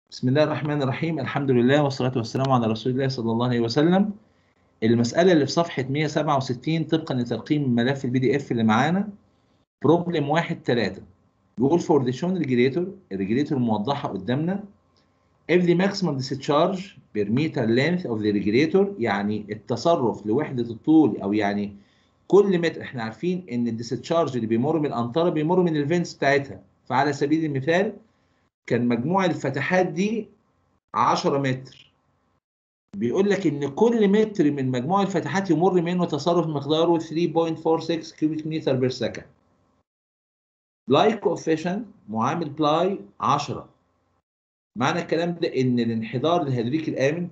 بسم الله الرحمن الرحيم الحمد لله والصلاة والسلام على رسول الله صلى الله عليه وسلم المسألة اللي في صفحة 167 طبقا لترقيم ملف البي دي اف اللي معانا بروبلم واحد ثلاثة بيقول فور ذا شون ريجريتور الريجريتور موضحة قدامنا if the maximum discharge per meter length of the regulator يعني التصرف لوحدة الطول أو يعني كل متر احنا عارفين ان الديسشارج اللي بيمر من الأنطرة بيمر من الفينس بتاعتها فعلى سبيل المثال كان مجموع الفتحات دي 10 متر بيقول لك ان كل متر من مجموع الفتحات يمر منه تصرف مقداره 3.46 كيوبيك متر بير سكند لايك كوفيشنت معامل بلاي 10 معنى الكلام ده ان الانحدار الهيدروليكي الامن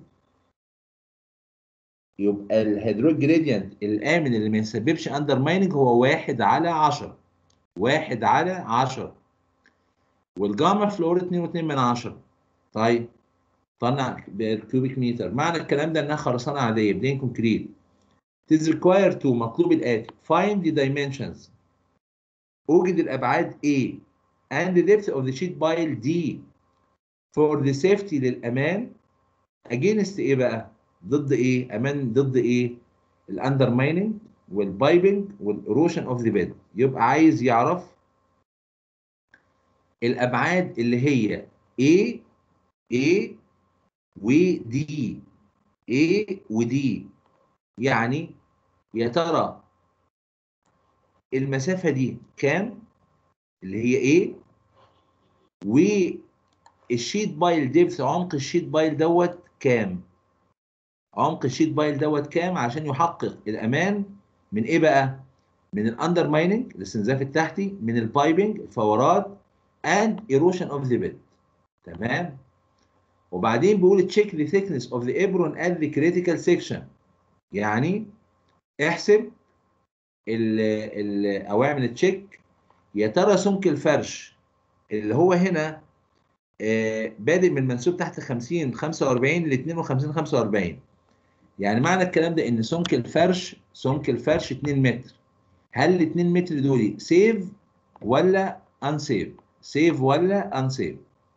يبقى الهيدروليك جريدينت الامن اللي ما يسببش اندر مايننج هو 1 على 10 1 على 10 والجاما فلور 2.2 من 10 طيب طلع بالكيوبيك متر معنى الكلام ده انها خرسانه عاديه بلين كونكريت it is required to مطلوب الاتي find the dimensions اوجد الابعاد A and the depth of the sheet pile D for the safety للامان against ايه بقى ضد ايه امان ضد ايه الاندر مايننج والبايبنج والايروشن اوف ذا بيد يبقى عايز يعرف الابعاد اللي هي A A و D A و D يعني يا ترى المسافة دي كام اللي هي A والشيت بايل ديبث عمق الشيت بايل دوت كام عمق الشيت بايل دوت كام عشان يحقق الامان من ايه بقى من الاندر مايننج الاستنزاف التحتي من البايبنج الفورات and erosion of the bed تمام وبعدين بيقول check the thickness of the apron at the critical section يعني احسب ال ال او اعمل تشيك يا ترى سمك الفرش اللي هو هنا آه بادئ من منسوب تحت 50 45 ل 52 45 يعني معنى الكلام ده ان سمك الفرش سمك الفرش 2 متر هل ال 2 متر دول سيف ولا انسيف سيف ولا انسيف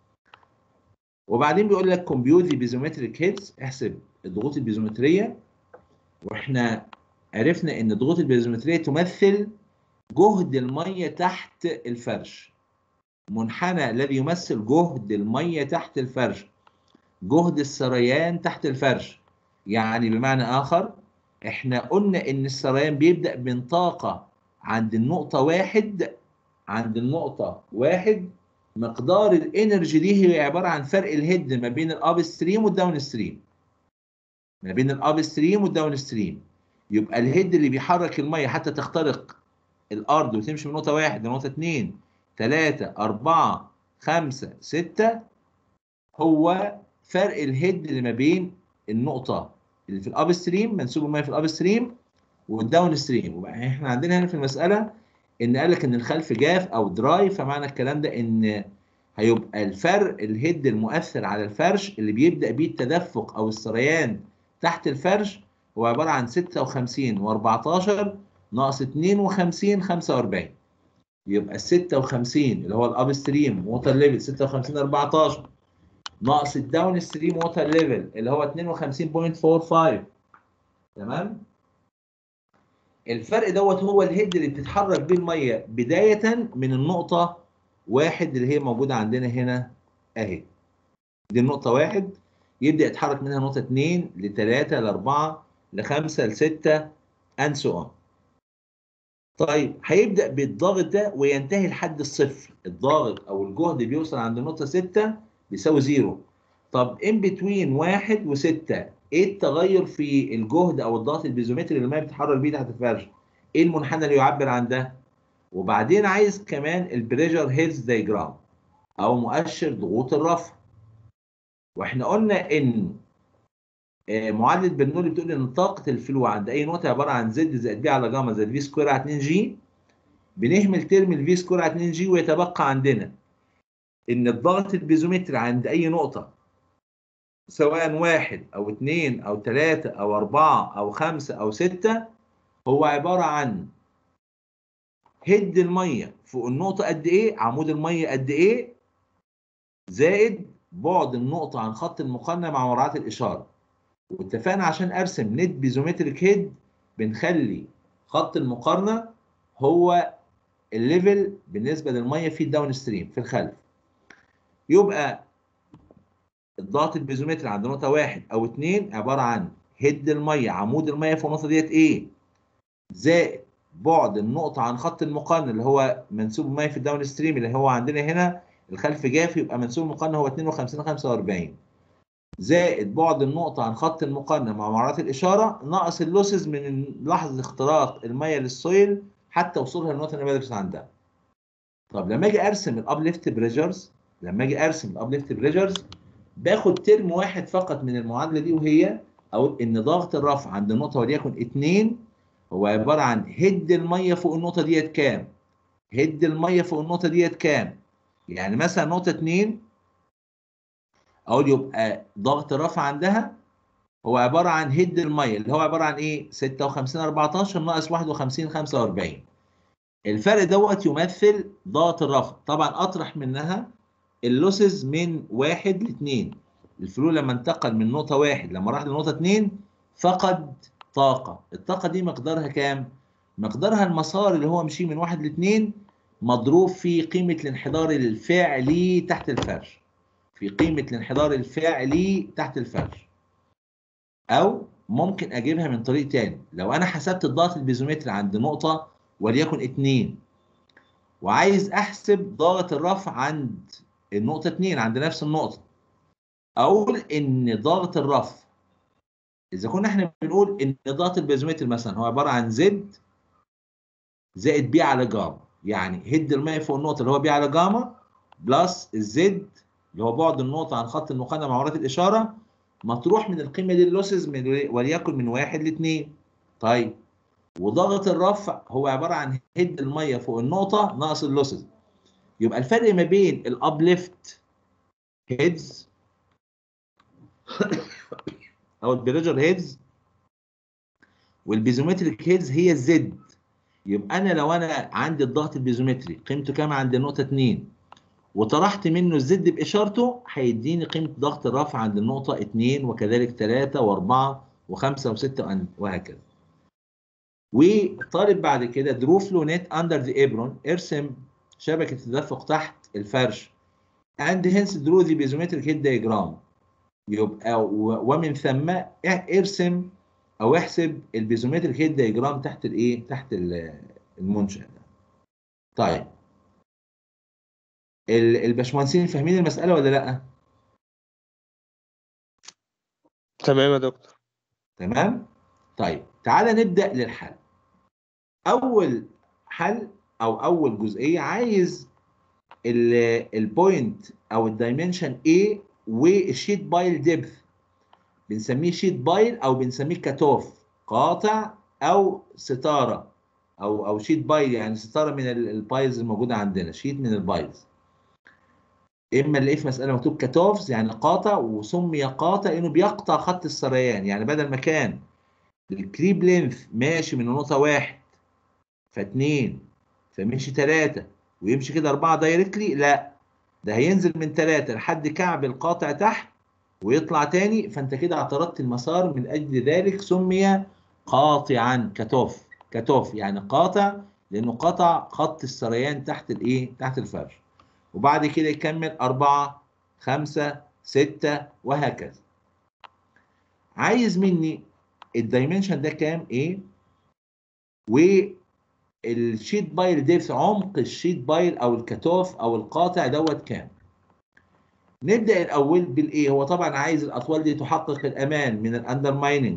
وبعدين بيقول لك كومبيوت ذا بيزومتريك هيدز احسب الضغوط البيزومتريه واحنا عرفنا ان الضغوط البيزومتريه تمثل جهد الميه تحت الفرش منحنى الذي يمثل جهد الميه تحت الفرش جهد السريان تحت الفرش يعني بمعنى اخر احنا قلنا ان السريان بيبدا من طاقه عند النقطه واحد عند النقطه واحد مقدار الانرجي دي هي عباره عن فرق الهيد ما بين الاب ستريم والداون ستريم ما بين الاب ستريم والداون ستريم يبقى الهيد اللي بيحرك الميه حتى تخترق الارض وتمشي من نقطه واحد لنقطه اثنين ثلاثه اربعه خمسه سته هو فرق الهيد اللي ما بين النقطه اللي في الاب ستريم منسوب الميه في الاب ستريم والداون ستريم وبقى احنا عندنا هنا في المساله ان قال لك ان الخلف جاف او دراي فمعنى الكلام ده ان هيبقى الفرق الهيد المؤثر على الفرش اللي بيبدا بيه التدفق او السريان تحت الفرش هو عباره عن 56 و14 ناقص 52 45 يبقى ال 56 اللي هو الاب ستريم ووتر ليفل 56 14 ناقص الداون ستريم ووتر ليفل اللي هو 52.45 تمام الفرق دوت هو الهيد اللي بتتحرك بيه الميه بدايه من النقطه واحد اللي هي موجوده عندنا هنا اهي دي النقطه واحد يبدا يتحرك منها نقطه 2 ل 3 ل 4 ل 5 ل 6 and so on طيب هيبدا بالضغط ده وينتهي لحد الصفر الضغط او الجهد بيوصل عند النقطه 6 بيساوي زيرو طب ان بتوين 1 و6 ايه التغير في الجهد او الضغط البيزومتري اللي الميه بتتحرك بيه تحت الفرش ايه المنحنى اللي يعبر عن ده وبعدين عايز كمان البريشر هيلز دايجرام او مؤشر ضغوط الرفع واحنا قلنا ان معادله برنولي بتقول ان طاقه الفلو عند اي نقطه عباره عن زد زائد بي على جاما زائد في سكوير على 2 جي بنهمل ترم الفي سكوير على 2 جي ويتبقى عندنا ان الضغط البيزومتري عند اي نقطه سواء واحد او اثنين او ثلاثة او اربعة او خمسة او ستة هو عبارة عن هد المية فوق النقطة قد ايه عمود المية قد ايه زائد بعد النقطة عن خط المقارنة مع مراعاة الإشارة واتفقنا عشان أرسم نت بيزومتريك هيد بنخلي خط المقارنة هو الليفل بالنسبة للمية في الداون ستريم في الخلف يبقى الضغط البيزومتري عند نقطة واحد أو اتنين عبارة عن هيد المية عمود المية في النقطة ديت إيه؟ زائد بعد النقطة عن خط المقارنة اللي هو منسوب المية في الداون ستريم اللي هو عندنا هنا الخلف جاف يبقى منسوب المقارنة هو 52 45 زائد بعد النقطة عن خط المقارنة مع معرات الإشارة ناقص اللوسز من لحظة اختراق المية للسويل حتى وصولها للنقطة اللي بدرس عندها. طب لما أجي أرسم الأبليفت بريجرز لما أجي أرسم الأبليفت بريجرز باخد ترم واحد فقط من المعادلة دي وهي أقول إن ضغط الرفع عند النقطة وليكن 2 هو عبارة عن هيد المية فوق النقطة ديت كام؟ هيد المية فوق النقطة ديت كام؟ يعني مثلا نقطة 2 اقول يبقى ضغط الرفع عندها هو عباره عن هيد الميه اللي هو عباره عن ايه 56 14 ناقص 51 45 الفرق دوت يمثل ضغط الرفع طبعا اطرح منها اللوسز من واحد لاثنين الفلو لما انتقل من نقطه واحد لما راح لنقطه اثنين فقد طاقه الطاقه دي مقدارها كام مقدارها المسار اللي هو مشي من واحد لاثنين مضروب في قيمه الانحدار الفعلي تحت الفرش في قيمة الانحدار الفعلي تحت الفرش أو ممكن أجيبها من طريق تاني لو أنا حسبت الضغط البيزومتري عند نقطة وليكن اتنين وعايز أحسب ضغط الرفع عند النقطة اتنين عند نفس النقطة أقول إن ضغط الرفع إذا كنا إحنا بنقول إن ضغط البيزومتري مثلا هو عبارة عن زد زائد بي على جاما يعني هيد المية فوق النقطة اللي هو بي على جاما بلس الزد اللي هو بعد النقطة عن خط المقارنة مع مرات الإشارة مطروح من القيمة دي اللوسز من وليكن من واحد لاثنين. طيب وضغط الرفع هو عبارة عن هيد المية فوق النقطة ناقص اللوسز. يبقى الفرق ما بين الابليفت هيدز أو البريجر هيدز والبيزومتريك هيدز هي الزد. يبقى أنا لو أنا عندي الضغط البيزومتري قيمته كام عند النقطة 2 وطرحت منه الزد باشارته هيديني قيمه ضغط الرفع عند النقطه 2 وكذلك 3 و4 و5 و6 وهكذا. وطالب بعد كده درو فلو نت اندر ذا ايبرون ارسم شبكه تدفق تحت الفرش and hence draw the barometric head diagram يبقى ومن ثم ارسم او احسب البيزومتريك هيد دايجرام تحت الايه تحت المنشأ ده. طيب الباشمهندسين فاهمين المسألة ولا لأ؟ تمام يا دكتور تمام؟ طيب تعالى نبدأ للحل. أول حل أو أول جزئية عايز البوينت أو الدايمنشن A والشيت بايل ديبث بنسميه شيت بايل أو بنسميه كاتوف قاطع أو ستارة أو أو شيت بايل يعني ستارة من البايلز الموجودة عندنا شيت من البايلز. اما نلاقيه في مساله مكتوب كاتوفز يعني قاطع وسمي قاطع انه بيقطع خط السريان يعني بدل ما كان الكريب لينث ماشي من نقطه واحد فاتنين فمشي ثلاثه ويمشي كده اربعه دايركتلي لا ده هينزل من ثلاثه لحد كعب القاطع تحت ويطلع تاني فانت كده اعترضت المسار من اجل ذلك سمي قاطعا كاتوف كاتوف يعني قاطع لانه قطع خط السريان تحت الايه تحت الفرش وبعد كده يكمل أربعة خمسة ستة وهكذا عايز مني الدايمنشن ده كام ايه والشيت بايل ديبث عمق الشيت بايل او الكتوف او القاطع دوت كام نبدا الاول بالايه هو طبعا عايز الاطوال دي تحقق الامان من الاندرمايننج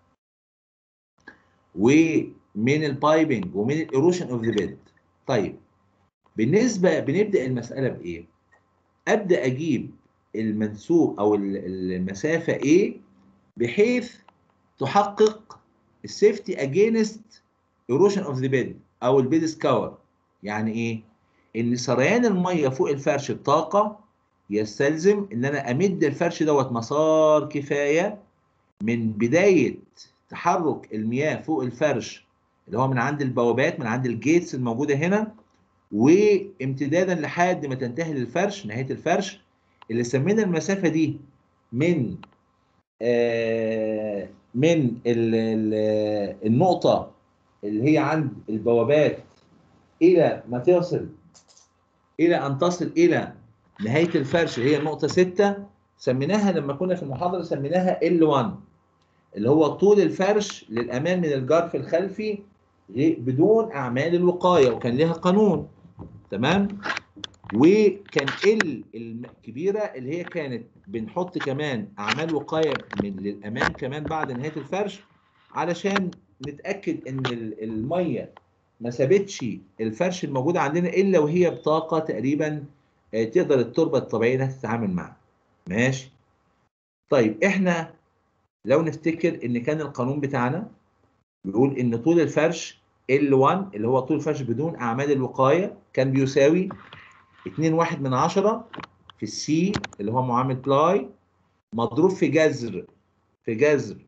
ومن البايبنج ومن الايروشن اوف ذا بيد طيب بالنسبة بنبدأ المسألة بإيه؟ أبدأ أجيب المنسوب أو المسافة A بحيث تحقق السيفتي أجينست ايروشن اوف ذا بيد أو البيد سكاور يعني إيه؟ إن سريان المية فوق الفرش بطاقة يستلزم إن أنا أمد الفرش دوت مسار كفاية من بداية تحرك المياه فوق الفرش اللي هو من عند البوابات من عند الجيتس الموجودة هنا وامتدادا لحد ما تنتهي للفرش نهايه الفرش اللي سمينا المسافه دي من آه من ال ال النقطه اللي هي عند البوابات الى ما تصل الى ان تصل الى نهايه الفرش اللي هي النقطه 6 سميناها لما كنا في المحاضره سميناها L1 اللي هو طول الفرش للامان من الجرف الخلفي بدون اعمال الوقايه وكان لها قانون تمام وكان ال الكبيره اللي هي كانت بنحط كمان اعمال وقايه من للامان كمان بعد نهايه الفرش علشان نتاكد ان الميه ما سابتش الفرش الموجود عندنا الا وهي بطاقه تقريبا تقدر التربه الطبيعيه انها تتعامل معها ماشي طيب احنا لو نفتكر ان كان القانون بتاعنا بيقول ان طول الفرش L1 اللي هو طول الفرش بدون اعمال الوقايه كان بيساوي 2 واحد من 10 في السي اللي هو معامل بلاي مضروب في جذر في جذر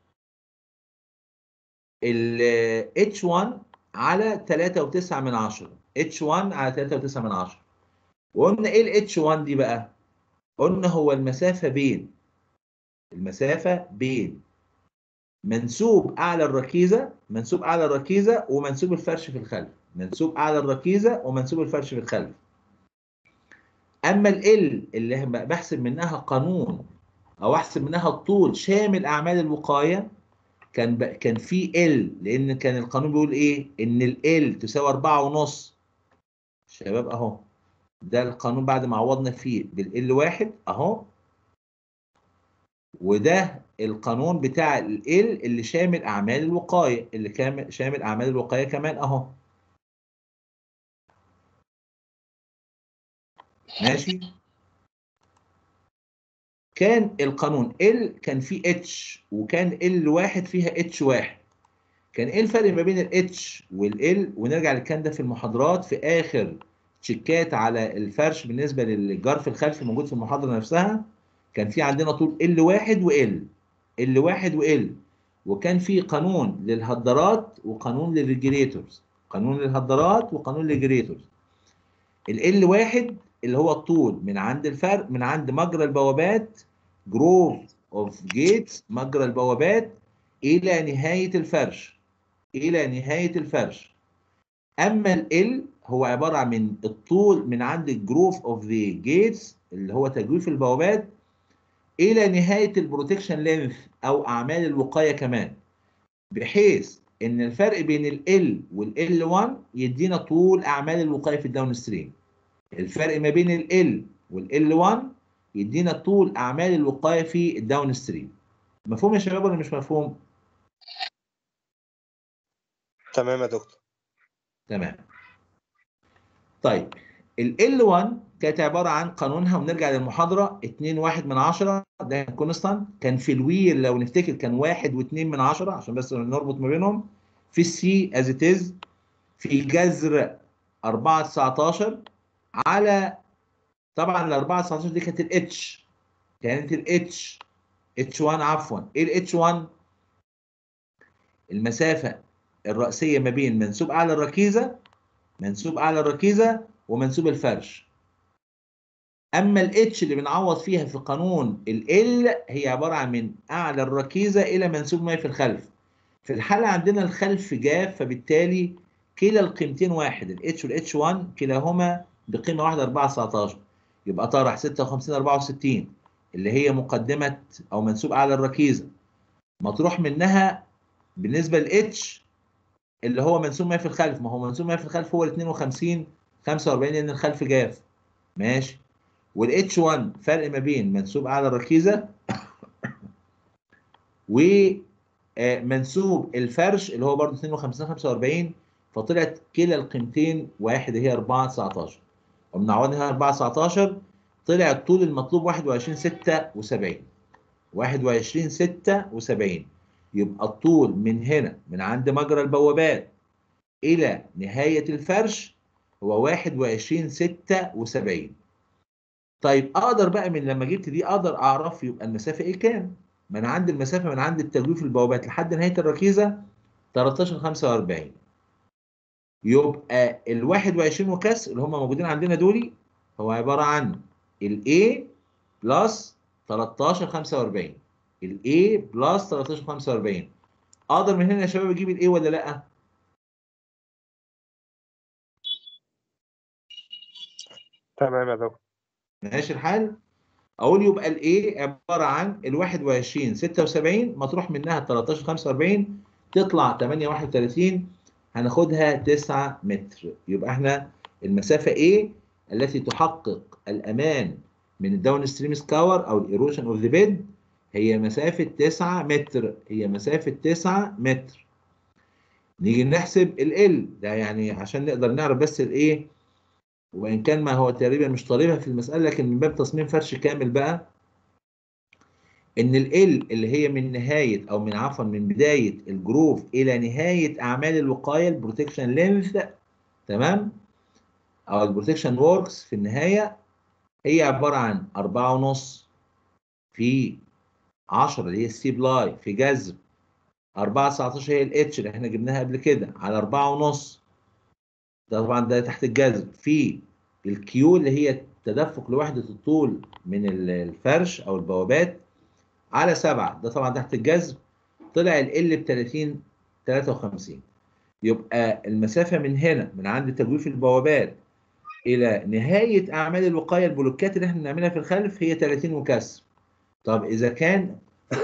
ال H1 على 3.9 من 10 H1 على 3.9 من 10 وقلنا ايه ال H1 دي بقى؟ قلنا هو المسافة بين المسافة بين منسوب أعلى الركيزة منسوب أعلى الركيزة ومنسوب الفرش في الخلف منسوب أعلى الركيزة ومنسوب الفرش في الخلف أما ال L اللي بحسب منها قانون أو أحسب منها الطول شامل أعمال الوقاية كان ب... كان في L لأن كان القانون بيقول إيه؟ إن ال L تساوي 4.5 شباب أهو ده القانون بعد ما عوضنا فيه بالال واحد اهو وده القانون بتاع ال اللي شامل اعمال الوقايه اللي كامل شامل اعمال الوقايه كمان اهو ماشي كان القانون ال كان فيه اتش وكان ال واحد فيها اتش واحد كان ايه الفرق ما بين الاتش والال ونرجع للكلام ده في المحاضرات في اخر تشيكات على الفرش بالنسبه للجرف الخلفي موجود في المحاضره نفسها كان في عندنا طول ال واحد وال ال واحد وال وكان في قانون للهدرات وقانون للريجريتورز قانون للهدرات وقانون للريجريتورز ال واحد اللي هو الطول من عند الفرق من عند مجرى البوابات جروف اوف جيتس مجرى البوابات الى نهايه الفرش الى نهايه الفرش اما ال هو عباره عن من الطول من عند الجروف اوف ذا جيتس اللي هو تجويف البوابات الى نهايه البروتكشن لينث او اعمال الوقايه كمان بحيث ان الفرق بين ال L وال L1 يدينا طول اعمال الوقايه في الداون ستريم الفرق ما بين ال L وال L1 يدينا طول اعمال الوقايه في الداون ستريم مفهوم يا شباب ولا مش مفهوم تمام يا دكتور تمام طيب ال L1 كانت عباره عن قانونها ونرجع للمحاضره 2 1 من 10 ده كان كونستانت كان في الوير لو نفتكر كان 1 و2 من 10 عشان بس نربط ما بينهم في السي از ات از في جذر 4 19 على طبعا ال 4 19 دي كانت الاتش كانت الاتش اتش 1 عفوا ايه الاتش 1 المسافه الرئيسيه ما بين منسوب اعلى الركيزه منسوب اعلى الركيزه ومنسوب الفرش اما الاتش اللي بنعوض فيها في قانون ال هي عباره عن من اعلى الركيزه الى منسوب ما في الخلف في الحاله عندنا الخلف جاف فبالتالي كلا القيمتين واحد الاتش والاتش 1 كلاهما بقيمه واحده 4 19 يبقى طرح 56 64 اللي هي مقدمه او منسوب اعلى الركيزه مطروح منها بالنسبه للاتش اللي هو منسوب ما في الخلف ما هو منسوب ما في الخلف هو ال 52 45 لان الخلف جاف ماشي والاتش 1 فرق ما بين منسوب اعلى الركيزه ومنسوب الفرش اللي هو برضه 52 45 فطلعت كلا القيمتين واحد هي 4 19 وبنعوضها 4 19 طلع الطول المطلوب 21 76 21 76 يبقى الطول من هنا من عند مجرى البوابات إلى نهاية الفرش هو 21 76 طيب أقدر بقى من لما جبت دي أقدر أعرف يبقى المسافة إيه كام؟ من عند المسافة من عند التجويف البوابات لحد نهاية الركيزة 13 45 يبقى ال 21 وكسر اللي هم موجودين عندنا دول هو عبارة عن ال A بلس 13 45 الاي بلس 13 45 اقدر من هنا يا شباب اجيب الاي ولا لا؟ تمام يا دكتور ماشي الحال؟ اقول يبقى الاي عباره عن ال 21 76 مطروح منها 13 45 تطلع 8 31 هناخدها 9 متر يبقى احنا المسافه A التي تحقق الامان من الداون ستريم سكاور او الايروشن اوف ذا بيد هي مسافه 9 متر هي مسافه 9 متر نيجي نحسب ال ده يعني عشان نقدر نعرف بس الايه وان كان ما هو تقريبا مش طالبها في المساله لكن من باب تصميم فرش كامل بقى ان ال اللي هي من نهايه او من عفوا من بدايه الجروف الى نهايه اعمال الوقايه البروتكشن لينث تمام او البروتكشن ووركس في النهايه هي عباره عن 4.5 في 10 اللي هي السي بلاي في جذر 4 19 هي الاتش اللي احنا جبناها قبل كده على 4.5 ده طبعا ده تحت الجذر في الكيو اللي هي تدفق لوحده الطول من الفرش او البوابات على 7 ده طبعا تحت الجذر طلع ال ب 30 53 يبقى المسافه من هنا من عند تجويف البوابات الى نهايه اعمال الوقايه البلوكات اللي احنا بنعملها في الخلف هي 30 وكسر طب اذا كان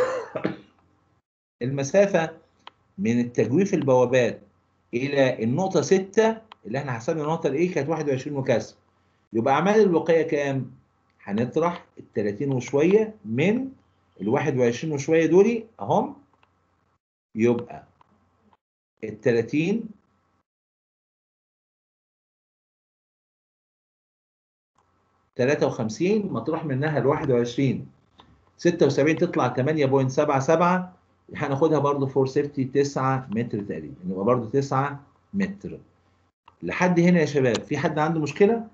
المسافه من التجويف البوابات الى النقطه 6 اللي احنا حسبنا النقطه الايه كانت 21 وكسر يبقى اعمال الوقايه كام هنطرح ال 30 وشويه من ال 21 وشويه دول اهم يبقى ال 30 53 مطروح منها ال 21 76 تطلع 8.77 هناخدها برضه فور سيفتي 9 متر تقريبا يبقى برضه 9 متر لحد هنا يا شباب في حد عنده مشكله؟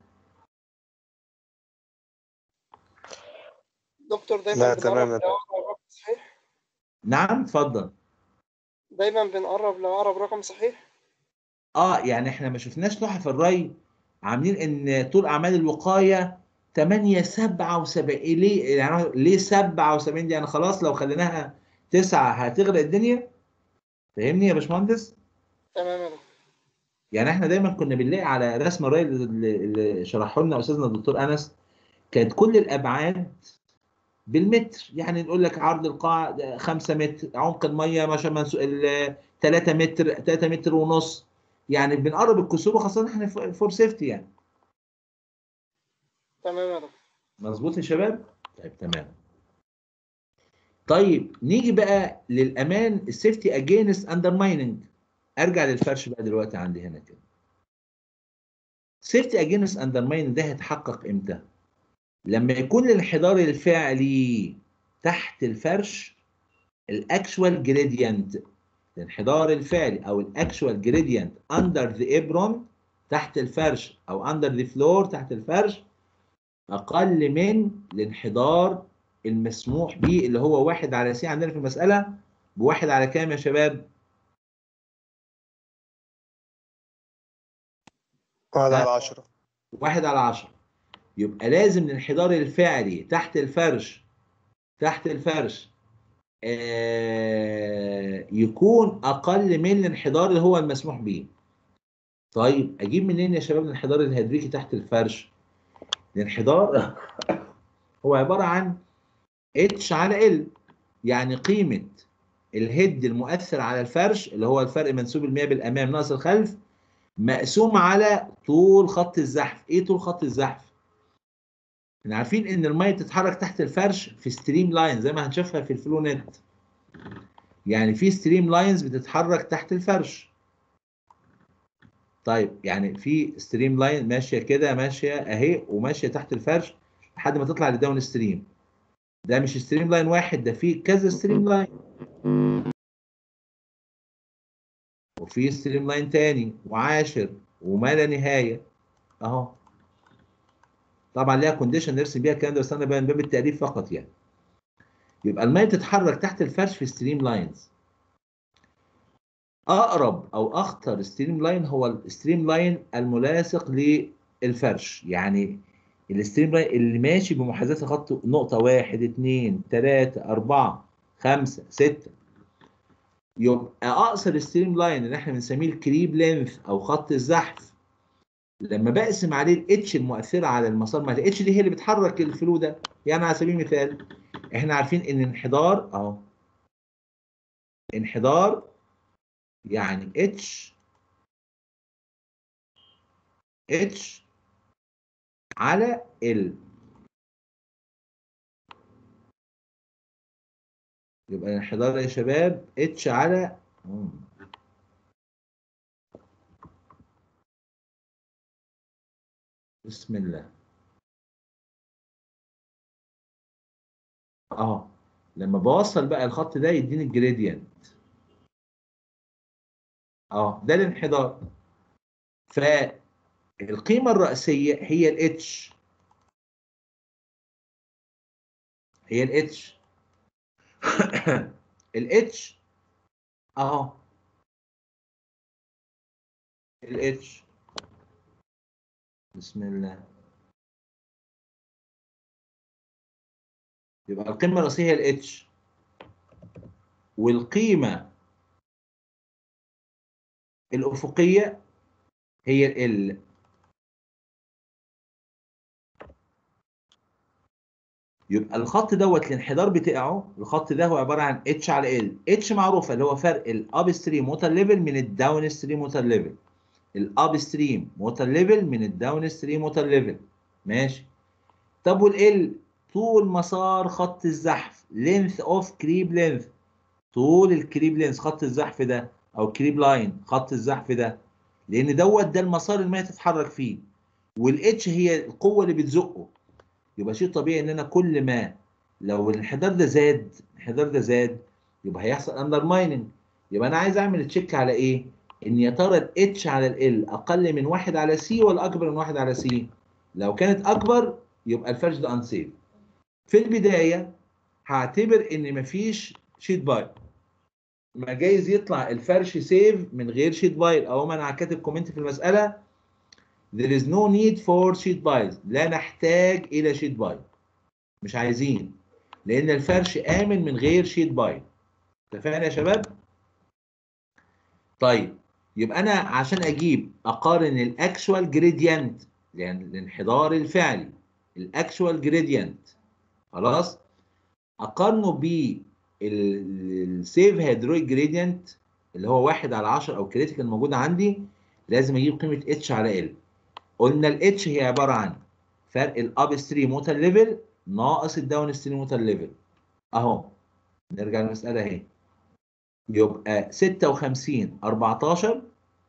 دكتور دايما لا، بنقرب تمام يا لو دكتور. أقرب رقم صحيح نعم اتفضل دايما بنقرب لو أقرب رقم صحيح اه يعني احنا ما شفناش تحف الري عاملين ان طول اعمال الوقايه 8 77 ليه يعني ليه 77 دي يعني خلاص لو خليناها 9 هتغرق الدنيا فاهمني يا باشمهندس؟ تمام يا دكتور يعني احنا دايما كنا بنلاقي على رسم الري اللي اللي شرحه لنا استاذنا الدكتور انس كانت كل الابعاد بالمتر يعني نقول لك عرض القاع 5 متر عمق الميه مثلا 3 متر 3 متر ونص يعني بنقرب الكسور وخاصه احنا فور سيفتي يعني تمام يا دكتور مظبوط يا شباب؟ طيب تمام. طيب نيجي بقى للامان السيفتي اجينست اندرمايننج ارجع للفرش بقى دلوقتي عندي هنا كده. سيفتي اجينست اندرمايننج ده هيتحقق امتى؟ لما يكون الانحدار الفعلي تحت الفرش الاكشوال جريدينت الانحدار الفعلي او الاكشوال جريدينت اندر ذا ابرون تحت الفرش او اندر ذا فلور تحت الفرش اقل من الانحدار المسموح به اللي هو واحد على سي عندنا في المساله بواحد على كام يا شباب؟ واحد ها؟ على عشرة واحد على عشرة يبقى لازم الانحدار الفعلي تحت الفرش تحت الفرش آه يكون اقل من الانحدار اللي هو المسموح به طيب اجيب منين يا شباب الانحدار الهيدريكي تحت الفرش الانحدار هو عباره عن اتش على ال يعني قيمه الهيد المؤثر على الفرش اللي هو الفرق منسوب المياه بالامام ناقص الخلف مقسوم على طول خط الزحف ايه طول خط الزحف احنا عارفين ان الميه بتتحرك تحت الفرش في ستريم لاين زي ما هنشوفها في الفلو نت يعني في ستريم لاينز بتتحرك تحت الفرش طيب يعني في ستريم لاين ماشيه كده ماشيه اهي وماشيه تحت الفرش لحد ما تطلع لداون ستريم ده مش ستريم لاين واحد ده في كذا ستريم لاين وفي ستريم لاين تاني وعاشر وما لا نهايه اهو طبعا ليها كونديشن نرسم بيها الكلام ده بس انا من باب التقريب فقط يعني يبقى الميه بتتحرك تحت الفرش في ستريم لاينز اقرب او اخطر ستريم لاين هو الستريم لاين الملاصق للفرش يعني الستريم لاين اللي ماشي بمحاذاه الخط نقطه واحد اثنين ثلاثه اربعه خمسه سته يبقى اقصر ستريم لاين اللي احنا بنسميه الكريب لينث او خط الزحف لما بقسم عليه الاتش المؤثره على المسار ما الاتش دي هي اللي بتحرك الفلو ده يعني على سبيل المثال احنا عارفين ان انحدار اهو انحدار يعني اتش اتش على ال يبقى الانحدار يا شباب اتش على مم. بسم الله اه لما بوصل بقى الخط ده يديني الجريدينت اه ده الانحدار فالقيمة الرئيسية هي الاتش هي الاتش الاتش اهو الاتش بسم الله يبقى القيمة الرئيسية هي الاتش والقيمة الأفقية هي ال يبقى الخط دوت الانحدار بتاعه الخط ده هو عباره عن اتش على ال اتش معروفه اللي هو فرق الاب ستريم موتور ليفل من الداون ستريم موتور ليفل الاب ستريم موتور ليفل من الداون ستريم موتور ليفل ماشي طب والال طول مسار خط الزحف لينث اوف كريب لينث طول الكريب لينث خط الزحف ده او كريب لاين خط الزحف ده لان دوت ده المسار اللي ما تتحرك فيه والاتش هي القوه اللي بتزقه يبقى شيء طبيعي ان انا كل ما لو الانحدار ده زاد الانحدار ده زاد يبقى هيحصل اندر مايننج يبقى انا عايز اعمل تشيك على ايه؟ ان يا ترى الاتش على ال اقل من واحد على سي ولا اكبر من واحد على سي؟ لو كانت اكبر يبقى الفرش ده انسيف. في البدايه هعتبر ان مفيش شيت باي. ما جايز يطلع الفرش سيف من غير شيت باي او ما انا كاتب كومنت في المساله There is no need for sheet buys. لا نحتاج إلى sheet buy. مش عايزين. لأن الفرش آمن من غير sheet buy. اتفقنا يا شباب؟ طيب يبقى أنا عشان أجيب أقارن الأكشوال جريدينت يعني الانحدار الفعلي الأكشوال جريدينت خلاص؟ أقارنه بالسيف هيدرويك جريدينت اللي هو 1 على 10 أو كريتيكال موجودة عندي لازم أجيب قيمة اتش على ال. قلنا الاتش هي عباره عن فرق الاب ستريم ووتر ليفل ناقص الداون ستريم ووتر ليفل اهو نرجع للمساله اهي يبقى 56 14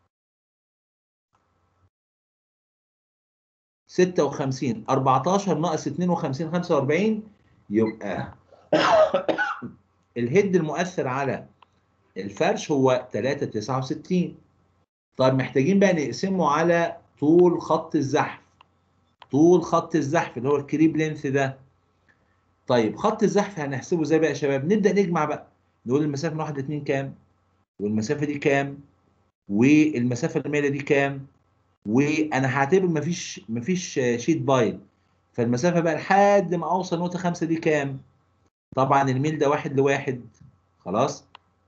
56 14 ناقص 52 45 يبقى الهيد المؤثر على الفرش هو 3 69 طيب محتاجين بقى نقسمه على طول خط الزحف طول خط الزحف اللي هو الكريب لينث ده طيب خط الزحف هنحسبه ازاي بقى يا شباب نبدا نجمع بقى نقول المسافه من 1 ل 2 كام والمسافه دي كام والمسافه المائله دي كام وانا هعتبر مفيش مفيش شيت بايل فالمسافه بقى لحد ما اوصل نقطه 5 دي كام طبعا الميل ده واحد لواحد خلاص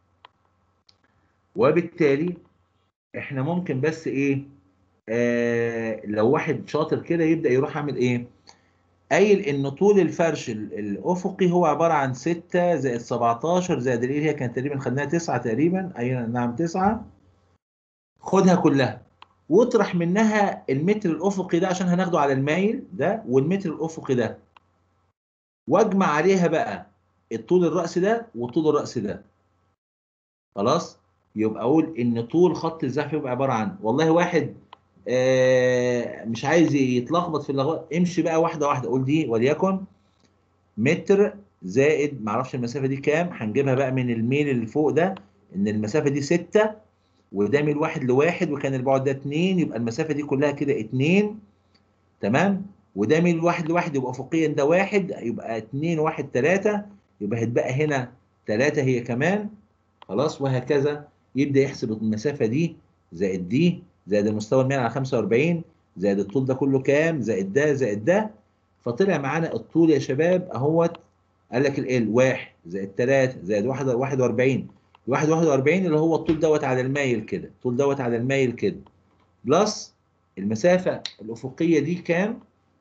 وبالتالي احنا ممكن بس ايه آه لو واحد شاطر كده يبدا يروح عامل ايه قايل ان طول الفرش الافقي هو عباره عن 6 زائد 17 زائد الايه هي كانت تقريبا خدناها 9 تقريبا اي نعم 9 خدها كلها واطرح منها المتر الافقي ده عشان هناخده على المايل ده والمتر الافقي ده واجمع عليها بقى الطول الراس ده والطول الراس ده خلاص يبقى اقول ان طول خط الزحف يبقى عباره عن والله واحد آه مش عايز يتلخبط في اللغط امشي بقى واحده واحده قول دي وليكن متر زائد معرفش المسافه دي كام هنجيبها بقى من الميل اللي فوق ده ان المسافه دي 6 وده من واحد لواحد وكان البعد ده 2 يبقى المسافه دي كلها كده 2 تمام وده من واحد لواحد يبقى افقيا ده واحد يبقى 2 1 3 يبقى هتبقى هنا 3 هي كمان خلاص وهكذا يبدا يحسب المسافه دي زائد دي زائد المستوى المائل على 45 زائد الطول ده كله كام زائد ده زائد ده فطلع معانا الطول يا شباب اهوت قال لك ال 1 زائد 3 زائد 1 41 1 41 اللي هو الطول دوت على المايل كده الطول دوت على المايل كده بلس المسافة الأفقية دي كام؟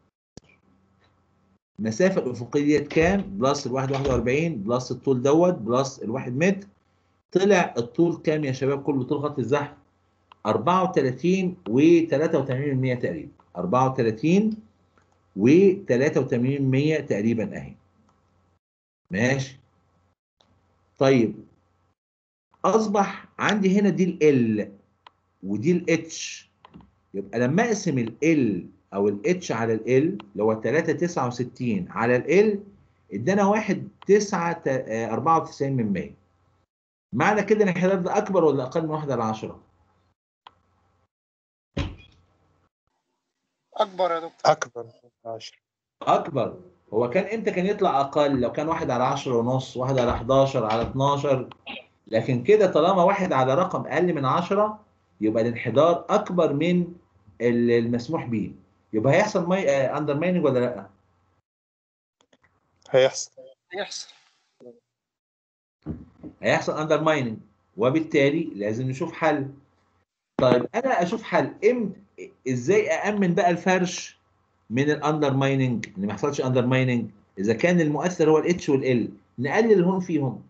المسافة الأفقية ديت كام؟ بلس ال 141 بلس الطول دوت بلس الواحد متر طلع الطول كام يا شباب كله طول خط الزحف؟ 34 و 83 تقريبا 34 و 83 تقريبا اهي ماشي طيب اصبح عندي هنا دي ال ودي الاتش يبقى لما اقسم ال او الاتش على ال اللي هو 369 على ال ادانا 1 9 94 من 100 معنى كده ان الانحدار ده اكبر ولا اقل من 1 على 10 اكبر يا دكتور أكبر من 10 اكبر هو كان امتى كان يطلع اقل لو كان واحد على 10 ونص واحد على 11 على 12 لكن كده طالما واحد على رقم اقل من 10 يبقى الانحدار اكبر من ال- المسموح به يبقى هيحصل ماي اندر مايننج ولا لا هيحصل يحصل هيحصل اندر مايننج وبالتالي لازم نشوف حل طيب انا اشوف حل امتى ازاي اامن بقى الفرش من الاندر مايننج ان ما يحصلش اندر مايننج اذا كان المؤثر هو الاتش والال نقلل الهون فيهم